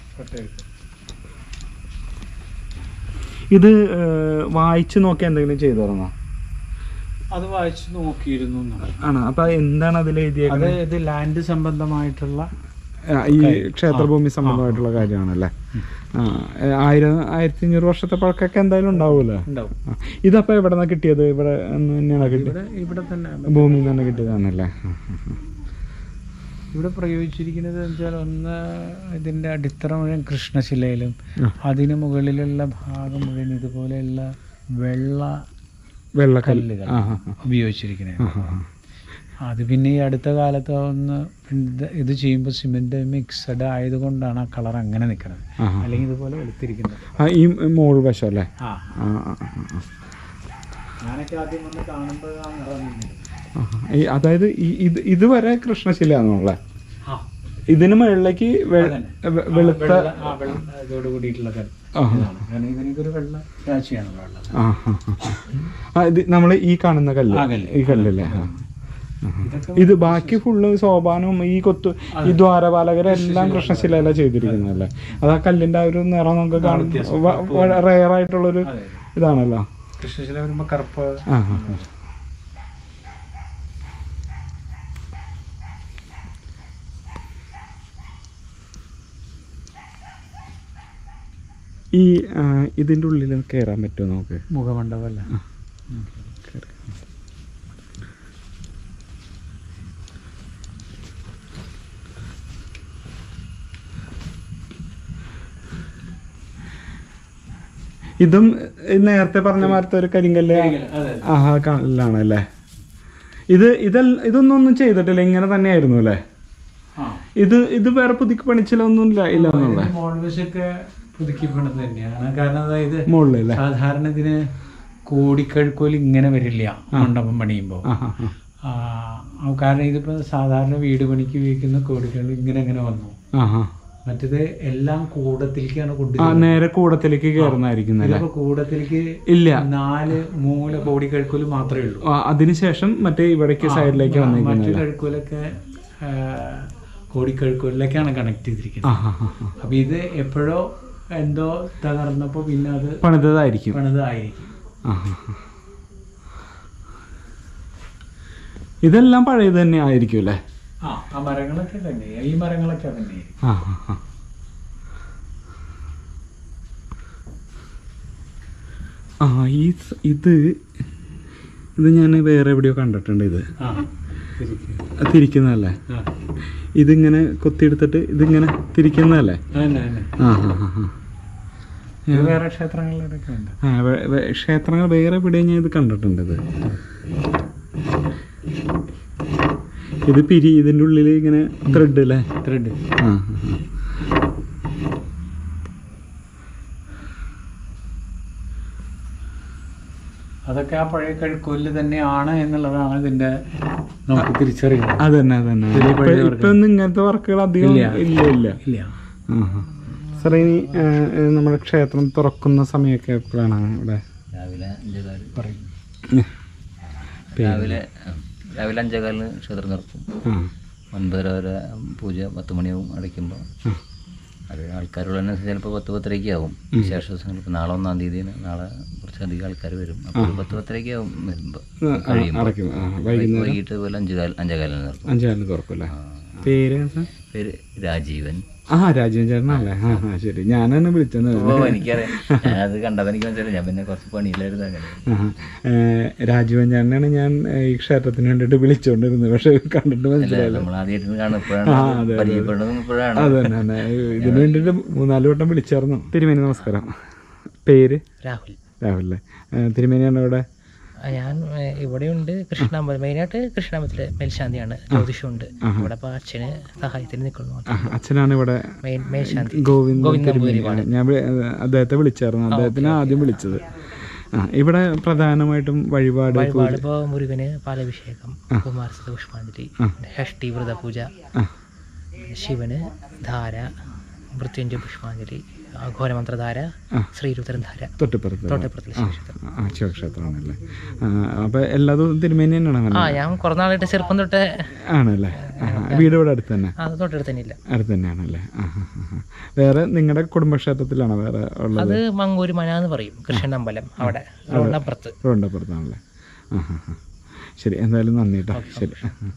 S1: ഇത് ഏ, വായിച്ചു നോക്കി എന്തെങ്കിലും ചെയ്തു തുടങ്ങോ
S2: അത് വായിച്ചു നോക്കിയിരുന്നു എന്നാണ്.
S1: ആണോ അപ്പൊ എന്താണ് അതിൽ
S2: അത്
S1: എഴുതിയേക്കുന്നത്
S2: ഇത് ലാൻഡ് സംബന്ധമായിട്ടുള്ള
S1: ആ, ഈ ക്ഷേത്രഭൂമി സംബന്ധമായിട്ടുള്ള കാര്യമാണല്ലേ ആ ഏ, ആയിരം ആയിരത്തി അഞ്ഞൂറ് വർഷത്തെ പഴക്കൊക്കെ എന്തായാലും ഉണ്ടാവൂലേ
S2: ഉണ്ടാവും
S1: ആ, ഇതപ്പോ എവിടെ നിന്നാ കിട്ടിയത് ഇവിടെ നിന്ന് തന്നെയാണോ കിട്ടിയത്
S2: ഇവിടെ ഇവിടെ തന്നെ
S1: ഭൂമിയിൽ നിന്ന് തന്നെ കിട്ടിയതാണല്ലേ ആ, ആ, ആ.
S2: ഇവിടെ പ്രയോഗിച്ചിരിക്കുന്നത് വെച്ചാൽ ഒന്ന് ഇതിന്റെ അടിത്തറ മുഴുവൻ കൃഷ്ണശിലയിലും
S1: ആ.
S2: അതിന് മുകളിലുള്ള ഭാഗം മുഴുവൻ ഇതുപോലെയുള്ള വെള്ള
S1: വെള്ളക്കല്ല്
S2: കല്ലുകൾ
S1: ആ ആ ആ.
S2: ഉപയോഗിച്ചിരിക്കുന്നത്
S1: ആ, ആ, ആ.
S2: അത് പിന്നെ ഈ അടുത്ത കാലത്ത് ഒന്ന് ഇത് ഇത് ചെയ്യുമ്പോൾ സിമെന്റ് മിക്സഡ് ആയതുകൊണ്ടാണ് ആ കളർ അങ്ങനെ നിൽക്കുന്നത്
S1: ആ, ആ.
S2: അല്ലെങ്കിൽ ഇതുപോലെ വെളുത്തിരിക്കുന്നത്
S1: ആ ഈ മോൾ വശം അല്ലേ
S2: ആ
S1: ആ ആ, ആ, ആ.
S2: ഞാനൊക്കെ ആദ്യം വന്ന് കാണുമ്പോഴാണ് നിറം നിന്നത്.
S1: ആ, ഈ അതായത് ഈ- ഇത് ഇതുവരെ കൃഷ്ണശിലയാണല്ലേ
S2: ആ
S1: ഇതിന് മുകളിലേക്ക് വെ-
S2: അതന്നെ.
S1: വെ- വെളുത്ത
S2: വെള്ള- ആ, വെള്ള ഇതോട് കൂടിയിട്ടുള്ള കല്ല്.
S1: ആ.
S2: ഇതാണ്. കാരണം ഇതിനൊരു വെള്ള രാശിയാണല്ലോ ഉള്ളത്
S1: ആ ആ, ആ. ആ ഇത് നമ്മൾ ഈ കാണുന്ന കല്ല്
S2: ആ കല്ല്.
S1: ഈ കല്ലല്ലേ ആ.
S2: ഇതൊക്കെ
S1: ഇത് ബാക്കി ഫുള്ള് സോപാനവും ഈ കൊത്തു ഈ ദ്വാരപാലകരെല്ലാം കൃഷ്ണശിലയല്ല ചെയ്തിരിക്കുന്നതല്ലേ അത് ആ കല്ലിന്റെ ആ ഒരു നിറം നമുക്ക് കാണും റെയർ ആയിട്ടുള്ളൊരു
S2: അതെ.
S1: ഇതാണല്ലോ
S2: കൃഷ്ണശില വരുമ്പോ കറുപ്പ്
S1: ആ ആ, ആ. ഈ ആ, ഇതിന്റെ ഉള്ളിൽ കയറാൻ പറ്റുമോ നമുക്ക്
S2: മുഖമണ്ഡപമല്ല
S1: ഇതും ഈ നേരത്തെ പറഞ്ഞ മാരത്തെ ഒരു കരിങ്കല്ല്
S2: അതെ
S1: ആഹാ കല്ലാണല്ലേ ഇത് ഇതല്ല ഇതൊന്നും ഒന്നും ചെയ്തിട്ടില്ല ഇങ്ങനെ തന്നെയായിരുന്നു അല്ലേ
S2: ആ
S1: ഇത് ഇത് വേറെ പുതുക്കി പണിച്ചിലൊന്നും ഇല്ല ഇല്ല എന്നുള്ള
S2: മോൾവശൊക്കെ പുതുക്കി പണിത് തന്നെയാണ് കാരണം അതായത്
S1: മുകളിലല്ലേ
S2: സാധാരണ ഇതിന് കോടിക്കഴുക്കോൽ ഇങ്ങനെ വരില്ല മണ്ഡപം പണിയുമ്പോൾ
S1: ആ ആ, ആ.
S2: ആ, കാരണം ഇതിപ്പോ സാധാരണ വീട് പണിക്ക് ഉപയോഗിക്കുന്ന കോടികൾ ഇങ്ങനെ ഇങ്ങനെ വന്നു
S1: ആ ആ
S2: മറ്റേത് എല്ലാം കൂടത്തിലേക്കാണ്
S1: ആ
S2: കൊണ്ടുവരുന്നത്
S1: നേരെ കൂടത്തിലേക്ക് കയറുന്നതായിരിക്കുന്നല്ലേ
S2: ഇതിപ്പോ കൂടത്തിലേക്ക്
S1: ഇല്ല
S2: നാല് മൂല കോടിക്കഴുക്കോല് മാത്രമേ ഉള്ളൂ
S1: ആ, അതിനുശേഷം മറ്റേ ഇവിടേക്ക് സൈഡിലേക്ക്
S2: മറ്റു
S1: വന്നിരിക്കുന്നല്ലേ
S2: കഴുക്കോലൊക്കെ കോടിക്കഴുക്കോലിലേക്കാണ് കണക്ട് ചെയ്തിരിക്കുന്നത്
S1: ആ ആ ആ, ആ.
S2: അപ്പൊ ഇത് എപ്പോഴോ എന്തോ തകർന്നപ്പോ പിന്നെ അത്
S1: പണിതതായിരിക്കും
S2: പണിതായിരിക്കും
S1: ആ ആ, ആ. ഇതെല്ലാം പഴയത് തന്നെ ആയിരിക്കും അല്ലേ
S2: ആ ആ മരങ്ങളൊക്കെ തന്നെ ഈ മരങ്ങളൊക്കെ തന്നെ
S1: ആ ആ, ആ. ആ ഈ സ- ഇത് ഇത് ഞാൻ വേറെ എവിടെയോ കണ്ടിട്ടുണ്ട് ഇത്
S2: ആ ശരിക്കും.
S1: അത് തിരിക്കുന്നതല്ലേ
S2: ആ.
S1: ഇതിങ്ങനെ കൊത്തിയെടുത്തിട്ട് ഇതിങ്ങനെ തിരിക്കുന്നതല്ലേ
S2: അതന്നെ, അതന്നെ.
S1: ആ ആ ആ, ആ
S2: ഇത് വേറെ ക്ഷേത്രങ്ങളിലൊക്കെ ഉണ്ട്
S1: ആ വേ- വേ- ക്ഷേത്രങ്ങൾ വേറെ എവിടെയും ഞാൻ ഇത് കണ്ടിട്ടുണ്ട് ഇത് ഇത് പിരി ഇതിൻ്റെ ഉള്ളിൽ ഇങ്ങനെ ത്രെഡ് അല്ലേ
S2: ത്രെഡ്
S1: ആ ആ, ആ.
S2: അതൊക്കെ ആ പഴയ കഴുക്കോല് തന്നെയാണ് എന്നുള്ളതാണ് ഇതിന്റെ നമുക്ക് തിരിച്ചറിയുന്നത്
S1: അതന്നെ അതന്നെ
S2: ഇതില്
S1: ഇപ്പൊ
S2: പഴയ
S1: ഇപ്പൊ ഒന്നും ഇങ്ങനത്തെ വർക്കുകൾ അധികം
S2: ഇല്ല.
S1: ഇല്ല ഇല്ല
S2: ഇല്ല
S1: ആഹാ. സാറേ ഇനി ആ, ആ, നമ്മുടെ ക്ഷേത്രം തുറക്കുന്ന സമയമൊക്കെ എപ്പോഴാണ് ഇവിടെ
S4: രാവിലെ അഞ്ചേകാല്
S2: പറയും
S4: രാവിലെ ആ, രാവിലെ അഞ്ചേകാലിന് ക്ഷേത്രം തുറക്കും
S1: ആ
S4: ഒൻപതര വരെ പൂജ പത്ത് മണിയാവും അടയ്ക്കുമ്പോൾ
S1: ആ.
S4: അത് ആൾക്കാരുള്ളതനുസരിച്ച് ചിലപ്പോൾ പത്ത് പത്തരയ്ക്ക് ആവും വിശേഷ ദിവസങ്ങൾ ഇപ്പോൾ നാളെ ഒന്നാം തീയതിന് നാളെ കുറച്ചധികം ആൾക്കാർ വരും അപ്പോൾ ഒരു പത്ത് പത്തരയ്ക്ക് ആവും വരുമ്പോൾ
S1: ആ, ആ, അടയ്ക്കും ആ, വൈകുന്നേരം
S4: വൈകിട്ട് പോലെ അഞ്ചുകാൽ അഞ്ചേകാലിന് നിർത്തും
S1: അഞ്ചാറിന് തുറക്കും അല്ലേ
S4: ആ,
S1: പേര് എന്താ?
S4: പേര് രാജീവൻ
S1: ആ രാജീവൻ ചേട്ടനല്ലേ ആ ആ ശരി ഞാനാണ് വിളിച്ചത്
S4: ഓ എനിക്കറിയാം ഞാനത് കണ്ടത് എനിക്ക് മനസ്സിലായി ഞാൻ പിന്നെ കുറച്ച് പണിയിലായിരുന്നു അങ്ങനെ
S1: ആഹാ. ഏ, രാജീവൻ ചേട്ടനാണ് ഞാൻ ഏ, ഈ ക്ഷേത്രത്തിന് വേണ്ടിയിട്ട് വിളിച്ചുകൊണ്ടിരുന്നത് പക്ഷെ കണ്ടിട്ട് മനസ്സിലായില്ല
S4: നമ്മൾ ആദ്യമായിട്ട് കാണും ഇപ്പോഴാണ്
S1: ആ, അതെ, അതെ.
S4: പരിചയപ്പെടുന്നത് ഇപ്പോഴാണ്
S1: അത് തന്നെ തന്നെ ഇതിനു വേണ്ടിയിട്ട് മൂന്നാല് വട്ടം വിളിച്ചായിരുന്നു തിരുമേനി നമസ്കാരം പേര്
S5: രാഹുൽ
S1: രാഹുലേ തിരുമേനിയാണ് ഇവിടെ
S5: ആ, ഞാൻ ഏ, ഇവിടെയുണ്ട് കൃഷ്ണാമ്പലം മെയിനായിട്ട് കൃഷ്ണാമ്പലത്തിലെ മേൽശാന്തിയാണ് ജ്യോതിഷമുണ്ട് ഇവിടെ ഇപ്പോൾ അച്ഛന് സഹായത്തിന് നിൽക്കുന്നു
S1: ആ, അച്ഛനാണ് ഇവിടെ
S5: മെയിൻ മേൽശാന്തി
S1: ഗോവിന്ദ
S5: ഗോവിന്ദ
S1: തിരുമേനി
S5: നമ്പൂതിരിപ്പാട്.
S1: ഞാൻ വി- അദ്ദേഹത്തെ വിളിച്ചായിരുന്നു അദ്ദേഹത്തിന് ആദ്യം വിളിച്ചത് ആ ഇവിടെ പ്രധാനമായിട്ടും വഴിപാട്
S5: വഴിപാട് ഇപ്പോൾ മുരുകന് പാലഭിഷേകം കുമാരസ്ഥ പുഷ്പാഞ്ജലി ഷഷ്ടി വ്രത പൂജ
S1: ആ.
S5: ശിവന് ധാര മൃത്യുഞ്ജയ പുഷ്പാഞ്ജലി ഘോരമന്ത്രധാര ശ്രീരുദ്രൻ ധാര
S1: തൊട്ടിപ്പുറത്ത്
S5: തോട്ടപ്പുറത്തിലെ ശിവക്ഷേത്രം
S1: ആ ശിവക്ഷേത്രമാണല്ലേ ആ, അപ്പൊ എല്ലാതും തിരുമേനി തന്നെയാണ് അങ്ങനെ
S5: ആ ഞാൻ കുറേ നാളായിട്ട് ചെറുപ്പം തൊട്ട്
S1: ആണല്ലേ ആ, വീട് ഇവിടെ അടുത്ത് തന്നെ
S5: അത് തൊട്ടടുത്ത് തന്നെ ഇല്ല
S1: അടുത്ത് തന്നെയാണല്ലേ ആ ആ, ആ, ആ. വേറെ നിങ്ങളുടെ കുടുംബക്ഷേത്രത്തിലാണോ വേറെ ഉള്ളത്
S5: അത് മങ്ങൂര് മന എന്ന് പറയും കൃഷ്ണൻ അമ്പലം അവിടെ റോഡിനപ്പുറത്ത്
S1: റോഡിനപ്പുറത്താണല്ലേ ആ ആ ആ ശരി എന്തായാലും നന്ദി കേട്ടോ ശരി ആ, ആ.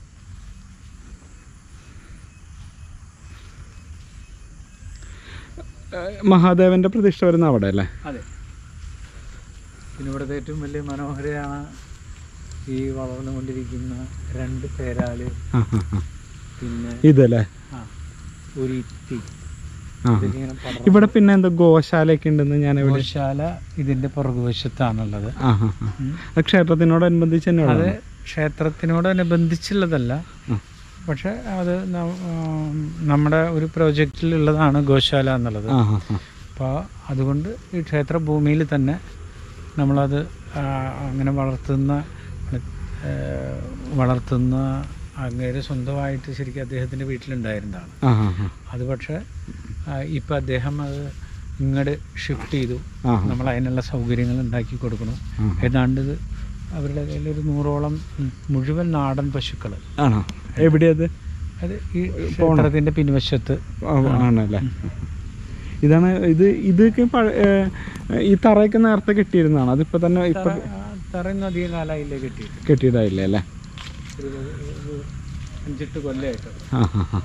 S1: ഏ, മഹാദേവന്റെ പ്രതിഷ്ഠ വരുന്ന അവിടെ അല്ലേ
S2: അതെ പിന്നെ ഇവിടുത്തെ ഏറ്റവും വലിയ മനോഹരമാണ് ഈ വളർന്നുകൊണ്ടിരിക്കുന്ന രണ്ട് പേരാല്
S1: ആ ആ ആ
S2: പിന്നെ
S1: ഇതല്ലേ
S2: ആ ഒരു ഇത്തി
S1: ആ
S2: ഇതിങ്ങനെ പടർന്ന്
S1: ഇവിടെ പിന്നെ എന്താ ഗോശാലയൊക്കെ ഉണ്ടെന്ന് ഞാൻ എവിടെ
S2: ഗോശാല ഇതിന്റെ പുറകുവശത്താണുള്ളത്
S1: ആ ആ ആ അത് ക്ഷേത്രത്തിനോടനുബന്ധിച്ച് തന്നെ
S2: അത്
S1: ഉള്ളതാണോ?
S2: ക്ഷേത്രത്തിനോടനുബന്ധിച്ചുള്ളതല്ല
S1: ആ.
S2: പക്ഷെ അത് ന- ആം, നമ്മുടെ ഒരു പ്രോജക്റ്റിലുള്ളതാണ് ഗോശാല എന്നുള്ളത്
S1: ആ ആ ആ
S2: അപ്പോൾ അതുകൊണ്ട് ഈ ക്ഷേത്ര ഭൂമിയിൽ തന്നെ നമ്മളത് ആ, അങ്ങനെ വളർത്തുന്ന ആ, വളർത്തുന്ന അങ്ങേര് സ്വന്തമായിട്ട് ശരിക്കും അദ്ദേഹത്തിൻ്റെ വീട്ടിലുണ്ടായിരുന്നതാണ്
S1: ആ ആ ആ
S2: അത് പക്ഷേ ഇപ്പം അദ്ദേഹം അത് ഇങ്ങോട്ട് ഷിഫ്റ്റ് ചെയ്തു
S1: ആ
S2: നമ്മൾ അതിനുള്ള സൗകര്യങ്ങൾ ഉണ്ടാക്കി കൊടുക്കണം
S1: ആ.
S2: ഏതാണ്ട് ഇത് അവരുടെ കയ്യിൽ ഒരു നൂറോളം മുഴുവൻ നാടൻ പശുക്കൾ
S1: ആണോ എവിടെയത്
S2: അത് ഈ ക്ഷേത്രത്തിൻ്റെ പിൻവശത്ത്
S1: ആ, ആണല്ലേ ഇതാണ് ഇത് ഇതൊക്കെ പഴ- ഏ, ഈ തറയൊക്കെ നേരത്തെ കെട്ടിയിരുന്നതാണ് അതിപ്പോ തന്നെ ഇപ്പൊ
S2: തറയൊന്നും അധികം കാലമായില്ലേ കിട്ടിയിട്ട്
S1: കെട്ടിയിടായില്ലേ അല്ലേ
S2: ഒരു ഒരു അഞ്ചെട്ട് കൊല്ലമായിട്ട്
S1: ആ ആ ആ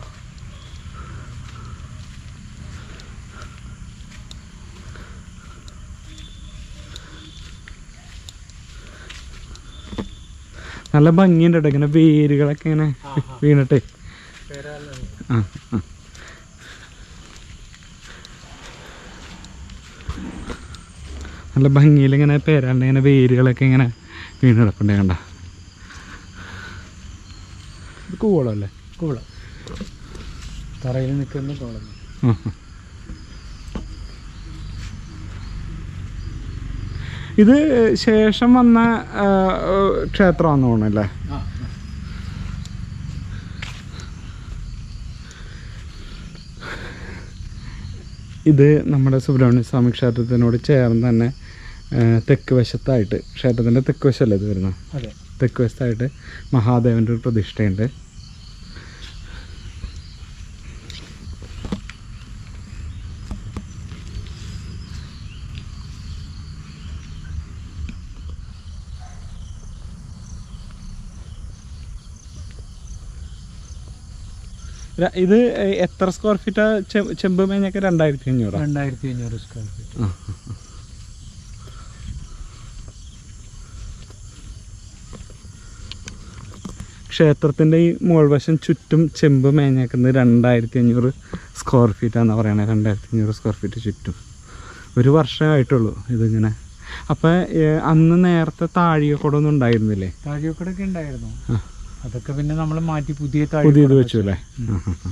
S1: നല്ല ഭംഗിയുണ്ട് കേട്ടോ ഇങ്ങനെ വേരുകളൊക്കെ ഇങ്ങനെ വീണിട്ടേ ആ ആ നല്ല ഭംഗിയിൽ ഇങ്ങനെ പേരാണ്ട് ഇങ്ങനെ വേരുകളൊക്കെ ഇങ്ങനെ വീണ് കിടപ്പുണ്ട് കണ്ട ഇത് കൂവളല്ലേ
S2: കൂളം തറയിൽ നിൽക്കുന്ന കോളം
S1: ആ. ഇത് ശേഷം വന്ന ആ, ക്ഷേത്രമാണെന്ന് തോന്നുന്നല്ലേ ഇത് നമ്മുടെ സുബ്രഹ്മണ്യ സ്വാമി ക്ഷേത്രത്തിനോട് ചേർന്ന് തന്നെ ആ, തെക്ക് വശത്തായിട്ട് ക്ഷേത്രത്തിൻ്റെ തെക്ക് വശമല്ലേ ഇത് വരുന്നത്
S2: അതെ
S1: തെക്ക് വശത്തായിട്ട് മഹാദേവൻ്റെ ഒരു പ്രതിഷ്ഠയുണ്ട് ര- ഇത് എത്ര സ്ക്വയർ ഫീറ്റാ ചെമ്പ് മേഞ്ഞൊക്കെ രണ്ടായിരത്തി അഞ്ഞൂറ്
S2: രണ്ടായിരത്തി അഞ്ഞൂറ് സ്ക്വയർ ഫീറ്റ്
S1: ക്ഷേത്രത്തിൻ്റെ ഈ മുകൾവശം ചുറ്റും ചെമ്പ് മേഞ്ഞേക്കുന്നത് രണ്ടായിരത്തി അഞ്ഞൂറ് സ്ക്വയർ ഫീറ്റാന്ന് പറയണേ രണ്ടായിരത്തി അഞ്ഞൂറ് സ്ക്വയർ ഫീറ്റ് ചുറ്റും ഒരു വർഷമായിട്ടുള്ളൂ ഇതിങ്ങനെ അപ്പം അന്ന് നേരത്തെ താഴികക്കുടമൊന്നും ഉണ്ടായിരുന്നില്ലേ
S2: താഴിയൊക്കെ ഉണ്ടായിരുന്നു അതൊക്കെ പിന്നെ നമ്മൾ മാറ്റി പുതിയ
S1: പുതിയത്
S2: താഴെ
S1: വെച്ചു അല്ലേ ആ, ആ, ആ.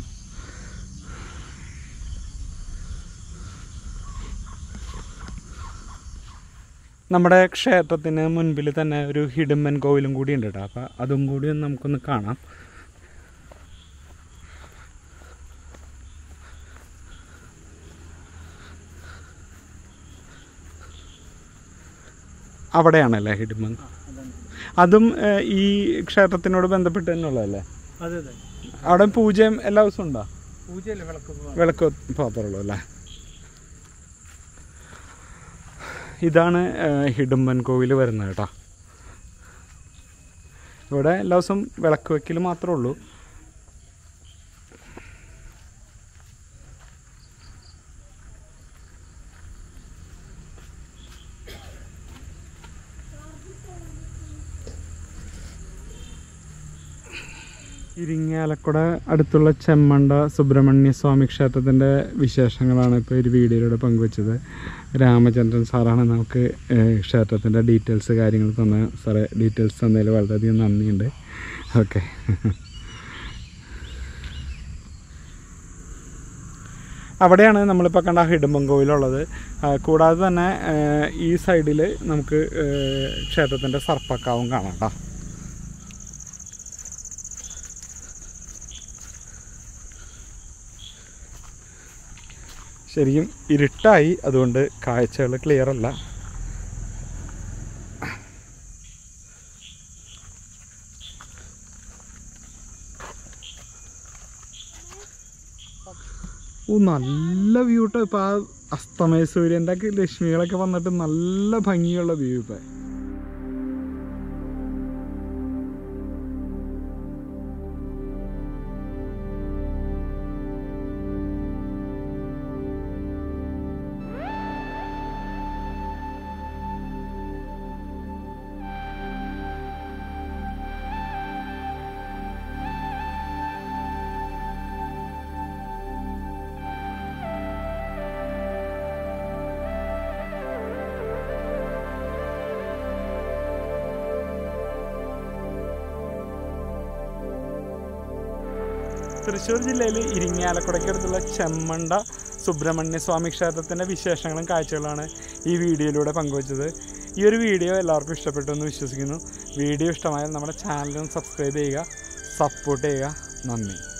S1: നമ്മുടെ ക്ഷേത്രത്തിന് മുൻപിൽ തന്നെ ഒരു ഹിഡുമ്പൻ കോവിലും കൂടി ഉണ്ട് കേട്ടോ അപ്പം അതും കൂടി ഒന്ന് നമുക്കൊന്ന് കാണാം അവിടെയാണല്ലേ ഹിഡുമ്പൻ അതും ഏഹ്, ഈ ക്ഷേത്രത്തിനോട് ബന്ധപ്പെട്ട് തന്നെ ഉള്ളതല്ലേ
S2: അതെ അതെ
S1: അവിടെ പൂജയും എല്ലാ ദിവസവും ഉണ്ടോ
S2: പൂജയല്ലേ വിളക്ക്
S1: വിളക്ക് പാത്രമുള്ളൂ അല്ലേ ഇതാണ് ഏഹ്, ഹിഡുമ്പൻ കോവിൽ വരുന്നത് കേട്ടോ ഇവിടെ എല്ലാ ദിവസവും വിളക്ക് വെക്കൽ മാത്രമേ ഉള്ളൂ ഇരിങ്ങാലക്കുട അടുത്തുള്ള ചെമ്മണ്ട സുബ്രഹ്മണ്യ സ്വാമി ക്ഷേത്രത്തിൻ്റെ വിശേഷങ്ങളാണ് ഇപ്പോൾ ഒരു വീഡിയോയിലൂടെ പങ്കുവച്ചത് രാമചന്ദ്രൻ സാറാണ് നമുക്ക് ക്ഷേത്രത്തിൻ്റെ ഡീറ്റെയിൽസ് കാര്യങ്ങൾ തന്ന സാറേ ഡീറ്റെയിൽസ് തന്നതിൽ വളരെയധികം നന്ദിയുണ്ട് ഓക്കെ അവിടെയാണ് നമ്മളിപ്പോൾ കണ്ട ഹിഡുമ്പം കോവിലുള്ളത് ആ, കൂടാതെ തന്നെ ആ, ഈ സൈഡിൽ നമുക്ക് ക്ഷേത്രത്തിൻ്റെ സർപ്പക്കാവും കാണാം കേട്ടോ ശരിക്കും ഇരുട്ടായി അതുകൊണ്ട് കാഴ്ചകൾ ക്ലിയർ അല്ല ഓ നല്ല വ്യൂ കേട്ടോ ഇപ്പം ആ അസ്തമയ സൂര്യൻ്റെ ഒക്കെ ലക്ഷ്മികളൊക്കെ വന്നിട്ട് നല്ല ഭംഗിയുള്ള വ്യൂ ഇപ്പം തൃശ്ശൂർ ജില്ലയിൽ ഇരിങ്ങാലക്കുടയ്ക്കടുത്തുള്ള ചെമ്മണ്ട സുബ്രഹ്മണ്യ സ്വാമി ക്ഷേത്രത്തിൻ്റെ വിശേഷങ്ങളും കാഴ്ചകളാണ് ഈ വീഡിയോയിലൂടെ പങ്കുവച്ചത് ഈ ഒരു വീഡിയോ എല്ലാവർക്കും ഇഷ്ടപ്പെട്ടു എന്ന് വിശ്വസിക്കുന്നു വീഡിയോ ഇഷ്ടമായാൽ നമ്മുടെ ചാനൽ സബ്സ്ക്രൈബ് ചെയ്യുക സപ്പോർട്ട് ചെയ്യുക നന്ദി